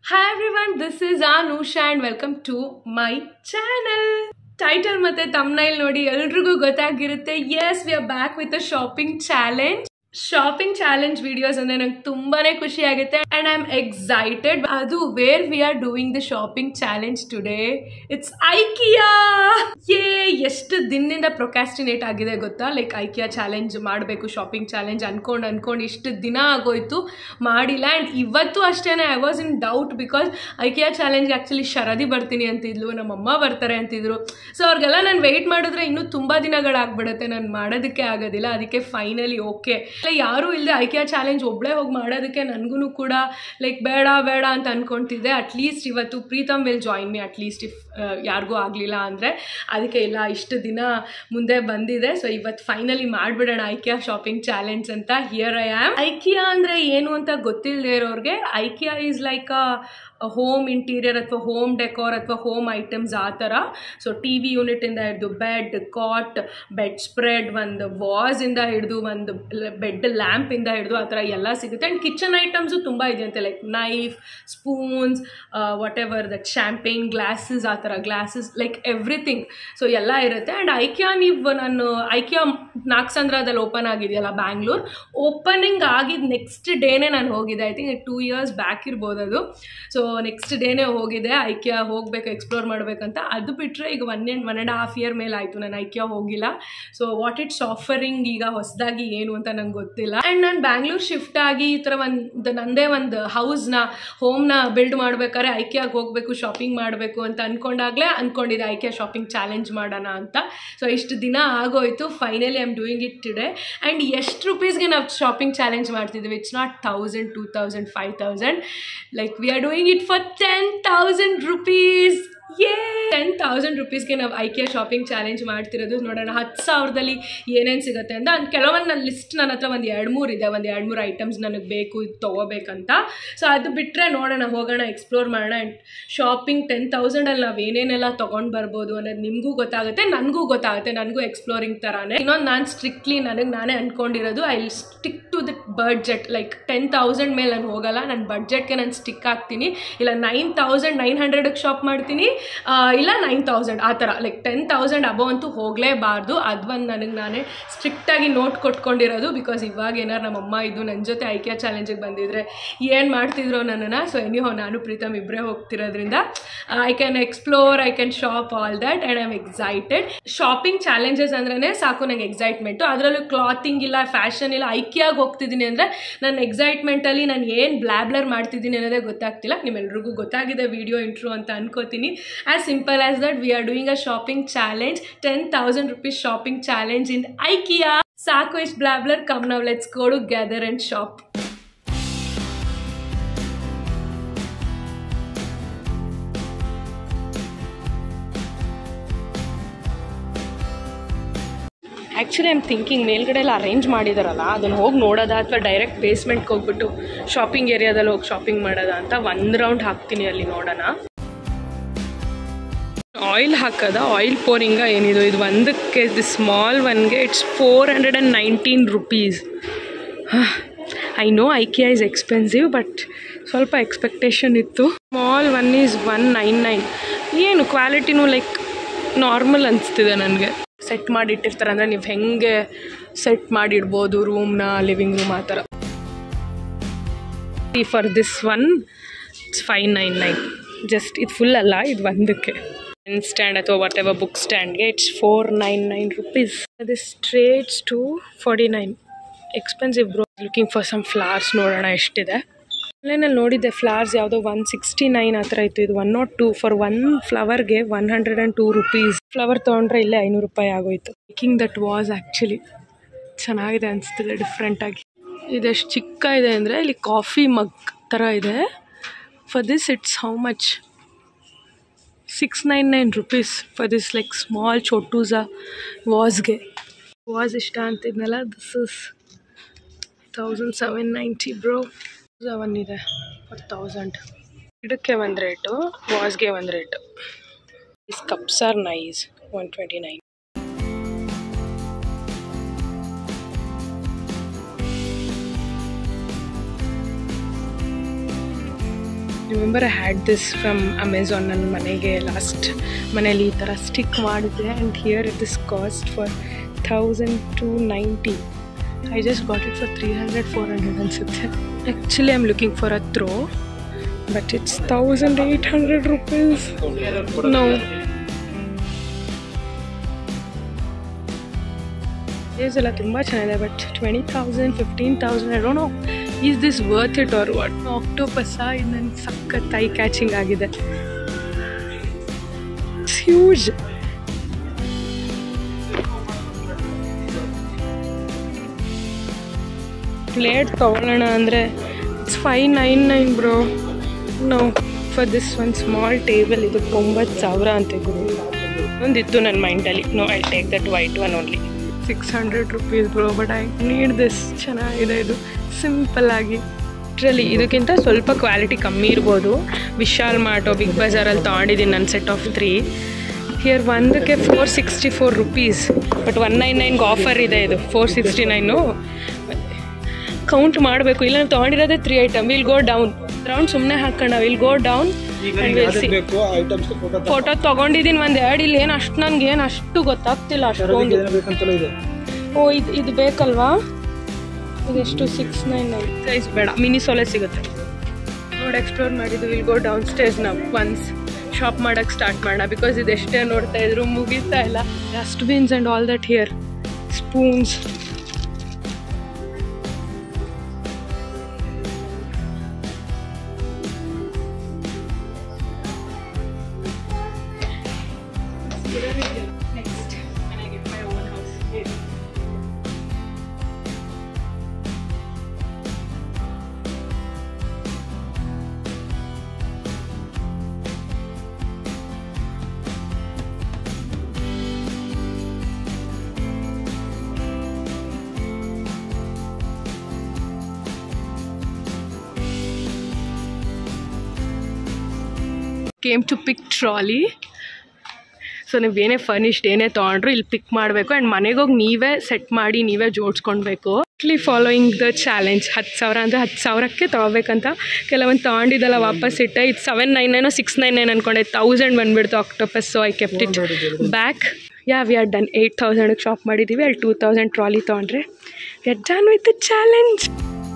Hi everyone this is Anusha and welcome to my channel title ಮತ್ತೆ thumbnail ನೋಡಿ ಎಲ್ರಿಗೂ ಗೊತ್ತಾಗಿರುತ್ತೆ yes we are back with a shopping challenge shopping challenge videos ಅಂದ್ರೆ ನಂಗೆ ತುಂಬಾನೇ ಖುಷಿ ಆಗುತ್ತೆ ಅಂಡ್ ಐ ಆಮ್ ಎಕ್ಸೈಟೆಡ್ ಅದು where we are doing the shopping challenge today it's IKEA ಏ ಎಷ್ಟು ದಿನದಿಂದ ಪ್ರೊಕ್ಯಾಸ್ಟಿನೇಟ್ ಆಗಿದೆ ಗೊತ್ತಾ ಲೈಕ್ ಐಕಿಯಾ ಚಾಲೆಂಜ್ ಮಾಡಬೇಕು ಶಾಪಿಂಗ್ ಚಾಲೆಂಜ್ ಅನ್ಕೊಂಡು ಅನ್ಕೊಂಡು ಇಷ್ಟು ದಿನ ಆಗೋಯ್ತು ಮಾಡಿಲ್ಲ ಆ್ಯಂಡ್ ಇವತ್ತು ಅಷ್ಟೇ I was in doubt because IKEA ಚಾಲೆಂಜ್ಗೆ ಆ್ಯಕ್ಚುಲಿ ಶರದಿ ಬರ್ತೀನಿ ಅಂತಿದ್ಲು ನಮ್ಮಮ್ಮ ಬರ್ತಾರೆ ಅಂತಿದ್ರು ಸೊ ಅವ್ರಿಗೆಲ್ಲ ನಾನು ವೆಯ್ಟ್ ಮಾಡಿದ್ರೆ ಇನ್ನೂ ತುಂಬ ದಿನಗಳಾಗ್ಬಿಡುತ್ತೆ ನಾನು ಮಾಡೋದಕ್ಕೆ ಆಗೋದಿಲ್ಲ ಅದಕ್ಕೆ ಫೈನಲಿ ಓಕೆ ಯಾರೂ ಇಲ್ಲದೆ ಐಕಿಯಾ ಚಾಲೆಂಜ್ ಒಬ್ಬಳೇ ಹೋಗಿ ಮಾಡೋದಕ್ಕೆ ನನಗೂ ಕೂಡ ಲೈಕ್ ಬೇಡ ಬೇಡ ಅಂತ ಅನ್ಕೊತಿದ್ದೆ ಅಟ್ಲೀಸ್ಟ್ ಇವತ್ತು Preetham will join me at least if ಯಾರಿಗೂ ಆಗಲಿಲ್ಲ ಅಂದರೆ ಅದಕ್ಕೆ ಇಲ್ಲ ಇಷ್ಟು ದಿನ ಮುಂದೆ ಬಂದಿದೆ ಸೊ ಇವತ್ತು ಫೈನಲಿ ಮಾಡಿಬಿಡೋಣ ಐಕಿಯಾ ಶಾಪಿಂಗ್ ಚಾಲೆಂಜ್ ಅಂತ ಹಿಯರ್ ಐ ಆಮ್ ಐಕಿಯಾ ಅಂದರೆ ಏನು ಅಂತ ಗೊತ್ತಿಲ್ಲದೆ ಇರೋರಿಗೆ IKEA is like a home interior ಅಥವಾ ಹೋಮ್ ಡೆಕೋರ್ ಅಥವಾ ಹೋಮ್ ಐಟಮ್ಸ್ ಆ ಥರ ಸೊ ಟಿ ವಿ ಯೂನಿಟಿಂದ ಹಿಡಿದು ಬೆಡ್ ಕಾಟ್ ಬೆಡ್ ಸ್ಪ್ರೆಡ್ ಒಂದು ವಾಸಿಂದ ಹಿಡಿದು ಒಂದು ಬೆಡ್ ಲ್ಯಾಂಪಿಂದ ಹಿಡಿದು ಆ ಥರ ಎಲ್ಲ ಸಿಗುತ್ತೆ ಆ್ಯಂಡ್ ಕಿಚನ್ ಐಟಮ್ಸು ತುಂಬ ಇದೆಯಂತೆ like knife spoons whatever that champagne glasses ಆ ಥರ ಗ್ಲಾಸಸ್ ಲೈಕ್ ಎವ್ರಿಥಿಂಗ್ ಸೊ ಎಲ್ಲ ಇರುತ್ತೆ ಆ್ಯಂಡ್ ಐಕಿಯಾ ನೀವು ನಾನು ಐಕಿಯಾ ನಾಕ್ಸಂದ್ರದಲ್ಲಿ ಓಪನ್ ಆಗಿದೆಯಲ್ಲ ಬ್ಯಾಂಗ್ಳೂರ್ ಓಪನಿಂಗ್ ಆಗಿದ್ದು ನೆಕ್ಸ್ಟ್ ಡೇನೇ ನಾನು ಹೋಗಿದ್ದೆ I think two years back ಇರ್ಬೋದು ಅದು ಸೊ ನೆಕ್ಸ್ಟ್ ಡೇನೇ ಹೋಗಿದೆ ಐಕ್ಯಾ ಹೋಗಬೇಕು ಎಕ್ಸ್ಪ್ಲೋರ್ ಮಾಡಬೇಕಂತ ಅದು ಬಿಟ್ಟರೆ ಈಗ one and one and half year ಮೇಲೆ ಆಯಿತು ನಾನು ಐಕ್ಯಾ ಹೋಗಿಲ್ಲ ಸೊ ವಾಟ್ ಇಟ್ಸ್ ಆಫರಿಂಗ್ ಈಗ ಹೊಸದಾಗಿ ಏನು ಅಂತ ನಂಗೆ ಗೊತ್ತಿಲ್ಲ ಆ್ಯಂಡ್ ನಾನು ಬ್ಯಾಂಗ್ಳೂರ್ ಶಿಫ್ಟ್ ಆಗಿ ಈ ಥರ ಒಂದು ನನ್ನದೇ ಒಂದು ಹೌಸ್ನ ಹೋಮ್ನ ಬಿಲ್ಡ್ ಮಾಡ್ಬೇಕಾದ್ರೆ ಐಕ್ಯಾಗೆ ಹೋಗಬೇಕು ಶಾಪಿಂಗ್ ಮಾಡಬೇಕು ಅಂತ ಅಂದ್ಕೊಂಡಾಗಲೇ ಅಂದ್ಕೊಂಡಿದ್ದೆ ಐಕ್ಯಾ ಶಾಪಿಂಗ್ ಚಾಲೆಂಜ್ ಮಾಡೋಣ ಅಂತ ಸೊ ಇಷ್ಟು ದಿನ ಆಗೋಯ್ತು finally I am doing it today and ಎಷ್ಟು ರುಪೀಸ್ಗೆ ನಾವು ಶಾಪಿಂಗ್ ಚಾಲೆಂಜ್ ಮಾಡ್ತಿದ್ವಿ it's not thousand two thousand five thousand like we are doing it for ten thousand rupees ಏ ಟೆನ್ ತೌಸಂಡ್ ರುಪೀಸ್ಗೆ ನಾವು ಐಕಿಯಾ ಶಾಪಿಂಗ್ ಚಾಲೆಂಜ್ ಮಾಡ್ತಿರೋದು ನೋಡೋಣ ಹತ್ತು ಸಾವಿರದಲ್ಲಿ ಏನೇನು ಸಿಗುತ್ತೆ ಅಂತ ಅಂದ್ ಕೆಲವೊಂದು ನನ್ನ ಲಿಸ್ಟ್ ನನ್ನ ಹತ್ರ ಒಂದು ಎರಡು ಮೂರು ಇದೆ ಒಂದು ಎರಡು ಮೂರು ಐಟಮ್ಸ್ ನನಗೆ ಬೇಕು ಇದು ತೊಗೋಬೇಕಂತ ಸೊ ಅದು ಬಿಟ್ಟರೆ ನೋಡೋಣ ಹೋಗೋಣ ಎಕ್ಸ್ಪ್ಲೋರ್ ಮಾಡೋಣ ಆ್ಯಂಡ್ ಶಾಪಿಂಗ್ ಟೆನ್ ತೌಸಂಡಲ್ಲಿ ನಾವು ಏನೇನೆಲ್ಲ ತೊಗೊಂಡು ಬರ್ಬೋದು ಅನ್ನೋದು ನಿಮಗೂ ಗೊತ್ತಾಗುತ್ತೆ ನನಗೂ ಗೊತ್ತಾಗುತ್ತೆ ನನಗೂ ಎಕ್ಸ್ಪ್ಲೋರಿಂಗ್ ಥರನೇ ಇನ್ನೊಂದು ನಾನು ಸ್ಟ್ರಿಕ್ಟ್ಲಿ ನನಗೆ ನಾನೇ ಅಂದ್ಕೊಂಡಿರೋದು I stick to the budget like ten thousand ಮೇಲೆ ನಾನು ಹೋಗಲ್ಲ ನನ್ನ ಬಡ್ಜೆಟ್ಗೆ ನಾನು ಸ್ಟಿಕ್ ಆಗ್ತೀನಿ ಇಲ್ಲ ನೈನ್ ತೌಸಂಡ್ ನೈನ್ ಹಂಡ್ರೆಡಿಗೆ ಶಾಪ್ ಮಾಡ್ತೀನಿ ಇಲ್ಲ ನೈನ್ ತೌಸಂಡ್ ಆ ಥರ ಲೈಕ್ ಟೆನ್ ತೌಸಂಡ್ ಅಬೋ ಅಂತೂ ಹೋಗಲೇಬಾರ್ದು ಅದು ಒಂದು ನನಗೆ ನಾನೇ ಸ್ಟ್ರಿಕ್ಟಾಗಿ ನೋಟ್ ಕೊಟ್ಕೊಂಡಿರೋದು ಬಿಕಾಸ್ ಇವಾಗ ಏನಾರು ನಮ್ಮ ಅಮ್ಮ ಇದ್ದು ನನ್ನ ಜೊತೆ ಐಕ್ಯಾ ಚಾಲೆಂಜಿಗೆ ಬಂದಿದ್ರೆ ಏನು ಮಾಡ್ತಿದ್ರು ನನ್ನನ್ನು ಸೊ ಎನಿಹೋ ನಾನು ಪ್ರೀತಮ್ ಇಬ್ಬರೇ ಹೋಗ್ತಿರೋದ್ರಿಂದ I can explore I can shop all that and I am excited shopping challenges ಅಂದ್ರೆ ಸಾಕು ನಂಗೆ ಎಕ್ಸೈಟ್ಮೆಂಟು ಅದರಲ್ಲೂ ಕ್ಲಾತಿಂಗ್ ಇಲ್ಲ ಫ್ಯಾಷನ್ ಇಲ್ಲ ಐಕ್ಯಾಗಿ ಹೋಗ್ತಿದ್ದೀನಿ ಅಂದರೆ ನನ್ನ ಎಕ್ಸೈಟ್ಮೆಂಟಲ್ಲಿ ನಾನು ಏನು ಬ್ಲ್ಯಾಬ್ಲರ್ ಮಾಡ್ತಿದ್ದೀನಿ ಅನ್ನೋದೇ ಗೊತ್ತಾಗ್ತಿಲ್ಲ ನಿಮ್ಮೆಲ್ರಿಗೂ ಗೊತ್ತಾಗಿದೆ ವಿಡಿಯೋ ಇಂಟ್ರು ಅಂತ ಅನ್ಕೋತೀನಿ as simple as that we are doing a shopping challenge ten thousand rupees shopping challenge in IKEA ಸಾಕು ಇಷ್ಟು ಬ್ಲಾಬ್ಲರ್ ಕಮ್ ನಾವು let's go gather and shop actually I'm thinking ಮೇಲ್ಗಡೆ ಎಲ್ಲ ಅರೇಂಜ್ ಮಾಡಿದಾರಲ್ಲ ಅದನ್ನು ಹೋಗಿ ನೋಡೋದಾ ಅಥವಾ ಡೈರೆಕ್ಟ್ ಬೇಸ್ಮೆಂಟ್ಗೆ ಹೋಗ್ಬಿಟ್ಟು ಶಾಪಿಂಗ್ ಏರಿಯಾದಲ್ಲಿ ಹೋಗಿ ಶಾಪಿಂಗ್ ಮಾಡೋದಾ ಅಂತ ಒಂದು ರೌಂಡ್ ಹಾಕ್ತೀನಿ ಅಲ್ಲಿ ನೋಡೋಣ ಆಯಿಲ್ ಹಾಕೋದ ಆಯಿಲ್ ಪೋರಿಂಗ ಏನಿದು ಇದು ಒಂದಕ್ಕೆ ಇದು ಸ್ಮಾಲ್ ಒನ್ಗೆ it's four hundred and nineteen rupees I know IKEA is expensive but ಸ್ವಲ್ಪ ಎಕ್ಸ್ಪೆಕ್ಟೇಷನ್ ಇತ್ತು small one is one nine nine ಏನು ಕ್ವಾಲಿಟಿನೂ ಲೈಕ್ ನಾರ್ಮಲ್ ಅನಿಸ್ತಿದೆ ನನಗೆ ಸೆಟ್ ಮಾಡಿ ಇಟ್ಟಿರ್ತಾರೆ ಅಂದರೆ ನೀವು ಹೆಂಗೆ ಸೆಟ್ ಮಾಡಿಡ್ಬೋದು ರೂಮ್ನ ಲಿವಿಂಗ್ ರೂಮ್ ಆ ಥರ for this one it's five nine nine just ಇದು ಫುಲ್ ಅಲ್ಲ ಇದು ಒಂದಕ್ಕೆ ಪೆನ್ ಸ್ಟ್ಯಾಂಡ್ ಅಥವಾ ವಾಟ್ ಎವರ್ ಬುಕ್ ಸ್ಟ್ಯಾಂಡ್ಗೆ it's four nine nine rupees this trades two forty nine expensive bro looking for some flowers ನೋಡೋಣ ಎಷ್ಟಿದೆ ಆನ್ಲೈನಲ್ಲಿ ನೋಡಿದ್ದೆ ಫ್ಲವರ್ಸ್ ಯಾವುದೋ ಒನ್ ಸಿಕ್ಸ್ಟಿ ನೈನ್ ಆ ಥರ ಇತ್ತು ಇದು one not two for one ಫ್ಲವರ್ಗೆ one hundred and two rupees flower ತೊಗೊಂಡ್ರೆ ಇಲ್ಲೇ ಐನೂರು ರೂಪಾಯಿ ಆಗೋಯ್ತು ಮೇಕಿಂಗ್ ದಟ್ ವಾಸ್ ಆ್ಯಕ್ಚುಲಿ ಚೆನ್ನಾಗಿದೆ ಅನಿಸ್ತಿದೆ ಡಿಫ್ರೆಂಟಾಗಿ ಇದೆಷ್ಟು ಚಿಕ್ಕ ಇದೆ ಅಂದರೆ ಇಲ್ಲಿ ಕಾಫಿ ಮಗ್ ಥರ ಇದೆ for this it's how much six nine nine rupees for this like small ಚೊಟ್ಟೂಸ ವಾಸ್ಗೆ ವಾಸ್ ಇಷ್ಟ ಅಂತಿದ್ನಲ್ಲ this is thousand seven ninety bro one ಇದೆ ಫಾರ್ ತೌಸಂಡ್ ಗಿಡಕ್ಕೆ ಒಂದು ರೇಟು ವಾಸ್ಗೆ ಒಂದು rate is cups are nice one twenty nine remember I had this from Amazon ನನ್ನ ಮನೆಗೆ ಲಾಸ್ಟ್ ಮನೇಲಿ ಈ ಥರ ಸ್ಟಿಕ್ ಮಾಡಿದ್ದೆ and here it is cost for thousand two ninety I just got it for three hundred four hundred ಅನಿಸುತ್ತೆ actually I am looking for a throw but it's thousand eight hundred rupees nowadays ಎಲ್ಲ ತುಂಬ ಚೆನ್ನಾಗಿದೆ but twenty thousand fifteen thousand I don't know is this worth it or what ಆಕ್ಟೋಪಸ್ಸ ಇದು ನನಗೆ ಸಖತ್ eye catching ಆಗಿದೆ huge plate ತೊಗೊಳ್ಳೋಣ ಅಂದರೆ it's five nine nine bro ನಾವು for this one small table ಇದು ಒಂಬತ್ತು ಸಾವಿರ ಅಂತ ಗುರು ಒಂದಿತ್ತು ನನ್ನ ಮೈಂಡಲ್ಲಿ no I take that white one only six hundred rupees bro but I need this ಚೆನ್ನಾಗಿದೆ ಇದು ಸಿಂಪಲ್ ಆಗಿ ಇದರಲ್ಲಿ ಇದಕ್ಕಿಂತ ಸ್ವಲ್ಪ ಕ್ವಾಲಿಟಿ ಕಮ್ಮಿ ಇರ್ಬೋದು ವಿಶಾಲ್ ಮಾರ್ಟೋ ಬಿಗ್ ಬಜಾರಲ್ಲಿ ತೊಗೊಂಡಿದ್ದೀನಿ ನನ್ನ ಸೆಟ್ ಆಫ್ ತ್ರೀ ಹಿಯರ್ ಒಂದಕ್ಕೆ four sixty four rupees but one nine ನೈನ್ಗೆ ಆಫರ್ ಇದೆ ಇದು ಫೋರ್ ಸಿಕ್ಸ್ಟಿ ನೈನು ಕೌಂಟ್ ಮಾಡಬೇಕು ಇಲ್ಲ ನಾವು ತೊಗೊಂಡಿರೋದೇ three item will go down round ಸುಮ್ಮನೆ ಹಾಕೋಣ ವಿಲ್ ಗೋ ಡೌನ್ ಬೇಕು ಐಟಮ್ಸ್ ಫೋಟೋ ಫೋಟೋ ತೊಗೊಂಡಿದ್ದೀನಿ ಒಂದು ಎರಡು ಇಲ್ಲಿ ಏನು ಅಷ್ಟು ನನಗೆ ಏನು ಅಷ್ಟು ಗೊತ್ತಾಗ್ತಿಲ್ಲ ಅಷ್ಟೊಂದು ಬೇಕಂತಲೂ ಇದೆ ಓ ಇದು ಇದು ಬೇಕಲ್ವಾ ಇದೆಷ್ಟು ಸಿಕ್ಸ್ ನೈನ್ ನೈನ್ ಸೈಜ್ ಬೇಡ ಮಿನಿ ಸೋಲೆ ಸಿಗುತ್ತೆ ನೋಡಿ ಎಕ್ಸ್ಪ್ಲೋರ್ ಮಾಡಿದ್ದು ವಿಲ್ ಗೋ ಡೌನ್ ಸ್ಟೇಜ್ ನಾವು ಒನ್ಸ್ ಶಾಪ್ ಮಾಡೋಕ್ಕೆ ಸ್ಟಾರ್ಟ್ ಮಾಡೋಣ ಬಿಕಾಸ್ ಇದೆಷ್ಟೇ ನೋಡ್ತಾ ಇದ್ರು ಮುಗೀತಾ ಇಲ್ಲ dustbins and all that here spoons Next, when I get my own house. Came to pick trolley so ನೀವು ಏನೇ ಫರ್ನಿಶ್ಡ್ ಏನೇ ತೊಗೊಂಡ್ರು ಇಲ್ಲಿ ಪಿಕ್ ಮಾಡಬೇಕು ಆ್ಯಂಡ್ ಮನೆಗೆ ಹೋಗಿ ನೀವೇ ಸೆಟ್ ಮಾಡಿ ನೀವೇ ಜೋಡಿಸ್ಕೊಳ್ಬೇಕು ಇಟ್ಲಿ ಫಾಲೋಯಿಂಗ್ ದ ಚಾಲೆಂಜ್ ಹತ್ತು ಸಾವಿರ ಅಂದರೆ ಹತ್ತು ಸಾವಿರಕ್ಕೆ ತೊಗೋಬೇಕಂತ ಕೆಲವೊಂದು ತೊಗೊಂಡಿದ್ದಲ್ಲ ವಾಪಸ್ ಇಟ್ಟೆ ಇದು ಸೆವೆನ್ ನೈನ್ ನೈನೋ ಸಿಕ್ಸ್ ನೈನ್ ನೈನ್ ಅಂದ್ಕೊಂಡೆ ತೌಸಂಡ್ ಬಂದುಬಿಡ್ತು octopus so I kept it back yeah we are done eight ತೌಸಂಡಿಗೆ ಶಾಪ್ ಮಾಡಿದ್ದೀವಿ ಅಲ್ಲಿ ಟೂ ತೌಸಂಡ್ ಟ್ರಾಲಿ ತೊಗೊಂಡ್ರೆ we are done with the challenge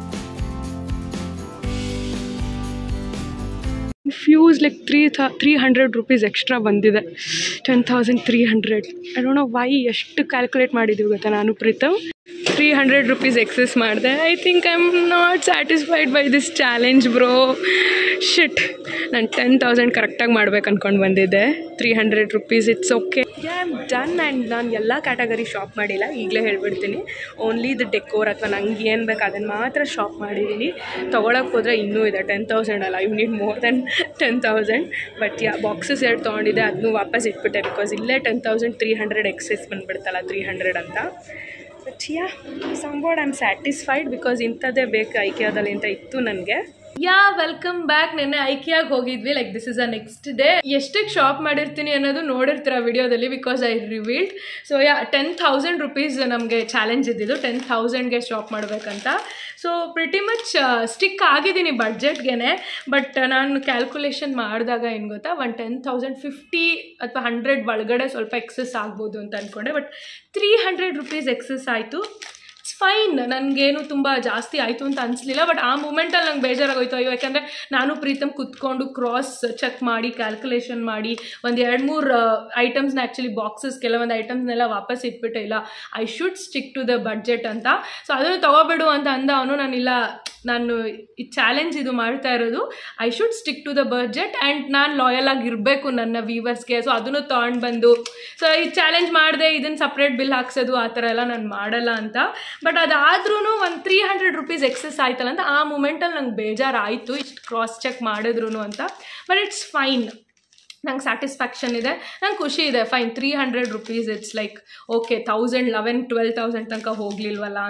ಫ್ಯೂಸ್ ಲೈಕ್ ತ್ರೀ ಥಾ ತ್ರೀ ಹಂಡ್ರೆಡ್ ರುಪೀಸ್ ಎಕ್ಸ್ಟ್ರಾ ಬಂದಿದೆ ten thousand three hundred I don't know why ಎಷ್ಟು calculate ಮಾಡಿದ್ದೀವಿ ಗೊತ್ತಾ ನಾನು Preetham three hundred rupees excess ಮಾಡಿದೆ I think I am not satisfied by this challenge bro shit ನಾನು ten thousand ಕರೆಕ್ಟಾಗಿ ಮಾಡ್ಬೇಕು ಅಂದ್ಕೊಂಡು ಬಂದಿದ್ದೆ three hundred rupees it's okay I am done and ನಾನು ಎಲ್ಲ ಕ್ಯಾಟಗರಿ ಶಾಪ್ ಮಾಡಿಲ್ಲ ಈಗಲೇ ಹೇಳ್ಬಿಡ್ತೀನಿ ಓನ್ಲಿ ದ ಡೆಕೋರ್ ಅಥವಾ ನಂಗೆ ಏನು ಬೇಕು ಅದನ್ನು ಮಾತ್ರ ಶಾಪ್ ಮಾಡಿದ್ದೀನಿ ತೊಗೊಳಕ್ಕೆ ಹೋದರೆ ಇನ್ನೂ ಇದೆ ಟೆನ್ ತೌಸಂಡ್ ಅಲ್ಲ you need more than ten thousand but yeah boxes ಎರಡು ತೊಗೊಂಡಿದ್ದೆ ಅದನ್ನು ವಾಪಸ್ ಇಟ್ಬಿಟ್ಟೆ ಬಿಕಾಸ್ ಇಲ್ಲೇ ten thousand three hundred excess ಬಂದುಬಿಡ್ತಲ್ಲ ತ್ರೀ ಹಂಡ್ರೆಡ್ ಅಂತ ಬಟ್ ಯಾ ಸಂಬೋರ್ಡ್ ಐ ಆಮ್ ಸ್ಯಾಟಿಸ್ಫೈಡ್ ಬಿಕಾಸ್ ಇಂಥದ್ದೇ ಬೇಕು ಐಕ್ಯಾದಲ್ಲಿ ಅಂತ ಇತ್ತು ನನಗೆ ಯಾ ವೆಲ್ಕಮ್ ಬ್ಯಾಕ್ ನೆನ್ನೆ ಐಕಿಯಾಗಿ ಹೋಗಿದ್ವಿ like this is a next day ಎಷ್ಟಕ್ಕೆ ಶಾಪ್ ಮಾಡಿರ್ತೀನಿ ಅನ್ನೋದು ನೋಡಿರ್ತೀರ ವಿಡಿಯೋದಲ್ಲಿ because I revealed so yeah ten thousand rupees ನಮಗೆ ಚಾಲೆಂಜ್ ಇದ್ದಿದ್ದು ಟೆನ್ ಥೌಸಂಡ್ಗೆ ಶಾಪ್ ಮಾಡಬೇಕಂತ ಸೊ ಪ್ರಿಟಿ ಮಚ್ ಸ್ಟಿಕ್ ಆಗಿದ್ದೀನಿ ಬಡ್ಜೆಟ್ಗೆ ಬಟ್ ನಾನು ಕ್ಯಾಲ್ಕುಲೇಷನ್ ಮಾಡಿದಾಗ ಏನು ಗೊತ್ತಾ ಒನ್ ಟೆನ್ ತೌಸಂಡ್ ಫಿಫ್ಟಿ ಅಥವಾ ಹಂಡ್ರೆಡ್ ಒಳಗಡೆ ಸ್ವಲ್ಪ ಎಕ್ಸಸ್ ಆಗ್ಬೋದು ಅಂತ ಅಂದ್ಕೊಂಡೆ but three hundred rupees excess ಆಯಿತು ಇಟ್ಸ್ ಫೈನ್ ನನಗೇನು ತುಂಬ ಜಾಸ್ತಿ ಆಯಿತು ಅಂತ ಅನಿಸ್ಲಿಲ್ಲ ಬಟ್ ಆ ಮೂಮೆಂಟಲ್ಲಿ ನಂಗೆ ಬೇಜಾರಾಗೋಯ್ತು ಅಯ್ಯೋ ಯಾಕಂದರೆ ನಾನು ಪ್ರೀತಮ್ ಕುತ್ಕೊಂಡು ಕ್ರಾಸ್ ಚೆಕ್ ಮಾಡಿ ಕ್ಯಾಲ್ಕುಲೇಷನ್ ಮಾಡಿ ಒಂದು ಎರಡು ಮೂರು ಐಟಮ್ಸ್ನ ಆ್ಯಕ್ಚುಲಿ ಬಾಕ್ಸಸ್ ಕೆಲವೊಂದು ಐಟಮ್ಸ್ನೆಲ್ಲ ವಾಪಸ್ ಇಟ್ಬಿಟ್ಟೆ ಇಲ್ಲ I should stick to the budget ಅಂತ ಸೊ ಅದನ್ನು ತೊಗೋಬೇಡು ಅಂತ ಅಂದ ಅವನು ನಾನಿಲ್ಲ ನಾನು ಈ ಚಾಲೆಂಜ್ ಇದು ಮಾಡ್ತಾ ಇರೋದು I should stick to the budget and ನಾನು ಲಾಯಲ್ ಆಗಿರಬೇಕು ನನ್ನ ವ್ಯೂವರ್ಸ್ಗೆ ಸೊ ಅದನ್ನು ತೊಗೊಂಡು ಬಂದು ಸೊ ಈ ಚಾಲೆಂಜ್ ಮಾಡಿದೆ ಇದನ್ನು ಸಪ್ರೇಟ್ ಬಿಲ್ ಹಾಕ್ಸೋದು ಆ ಥರ ಎಲ್ಲ ನಾನು ಮಾಡಲ್ಲ ಅಂತ ಬಟ್ ಅದಾದ್ರೂ ಒಂದು ತ್ರೀ ಹಂಡ್ರೆಡ್ ರುಪೀಸ್ ಎಕ್ಸಸ್ ಆಯ್ತಲ್ಲ ಅಂತ ಆ ಮೂಮೆಂಟಲ್ಲಿ ನಂಗೆ ಬೇಜಾರಾಯಿತು ಇಷ್ಟು ಕ್ರಾಸ್ ಚೆಕ್ ಮಾಡಿದ್ರು ಅಂತ ಬಟ್ ಇಟ್ಸ್ ಫೈನ್ ನಂಗೆ ಸ್ಯಾಟಿಸ್ಫ್ಯಾಕ್ಷನ್ ಇದೆ ನಂಗೆ ಖುಷಿ ಇದೆ fine three hundred rupees it's like okay thousand eleven twelve thousand ತನಕ ಹೋಗಲಿಲ್ವಲ್ಲ ಅಂತ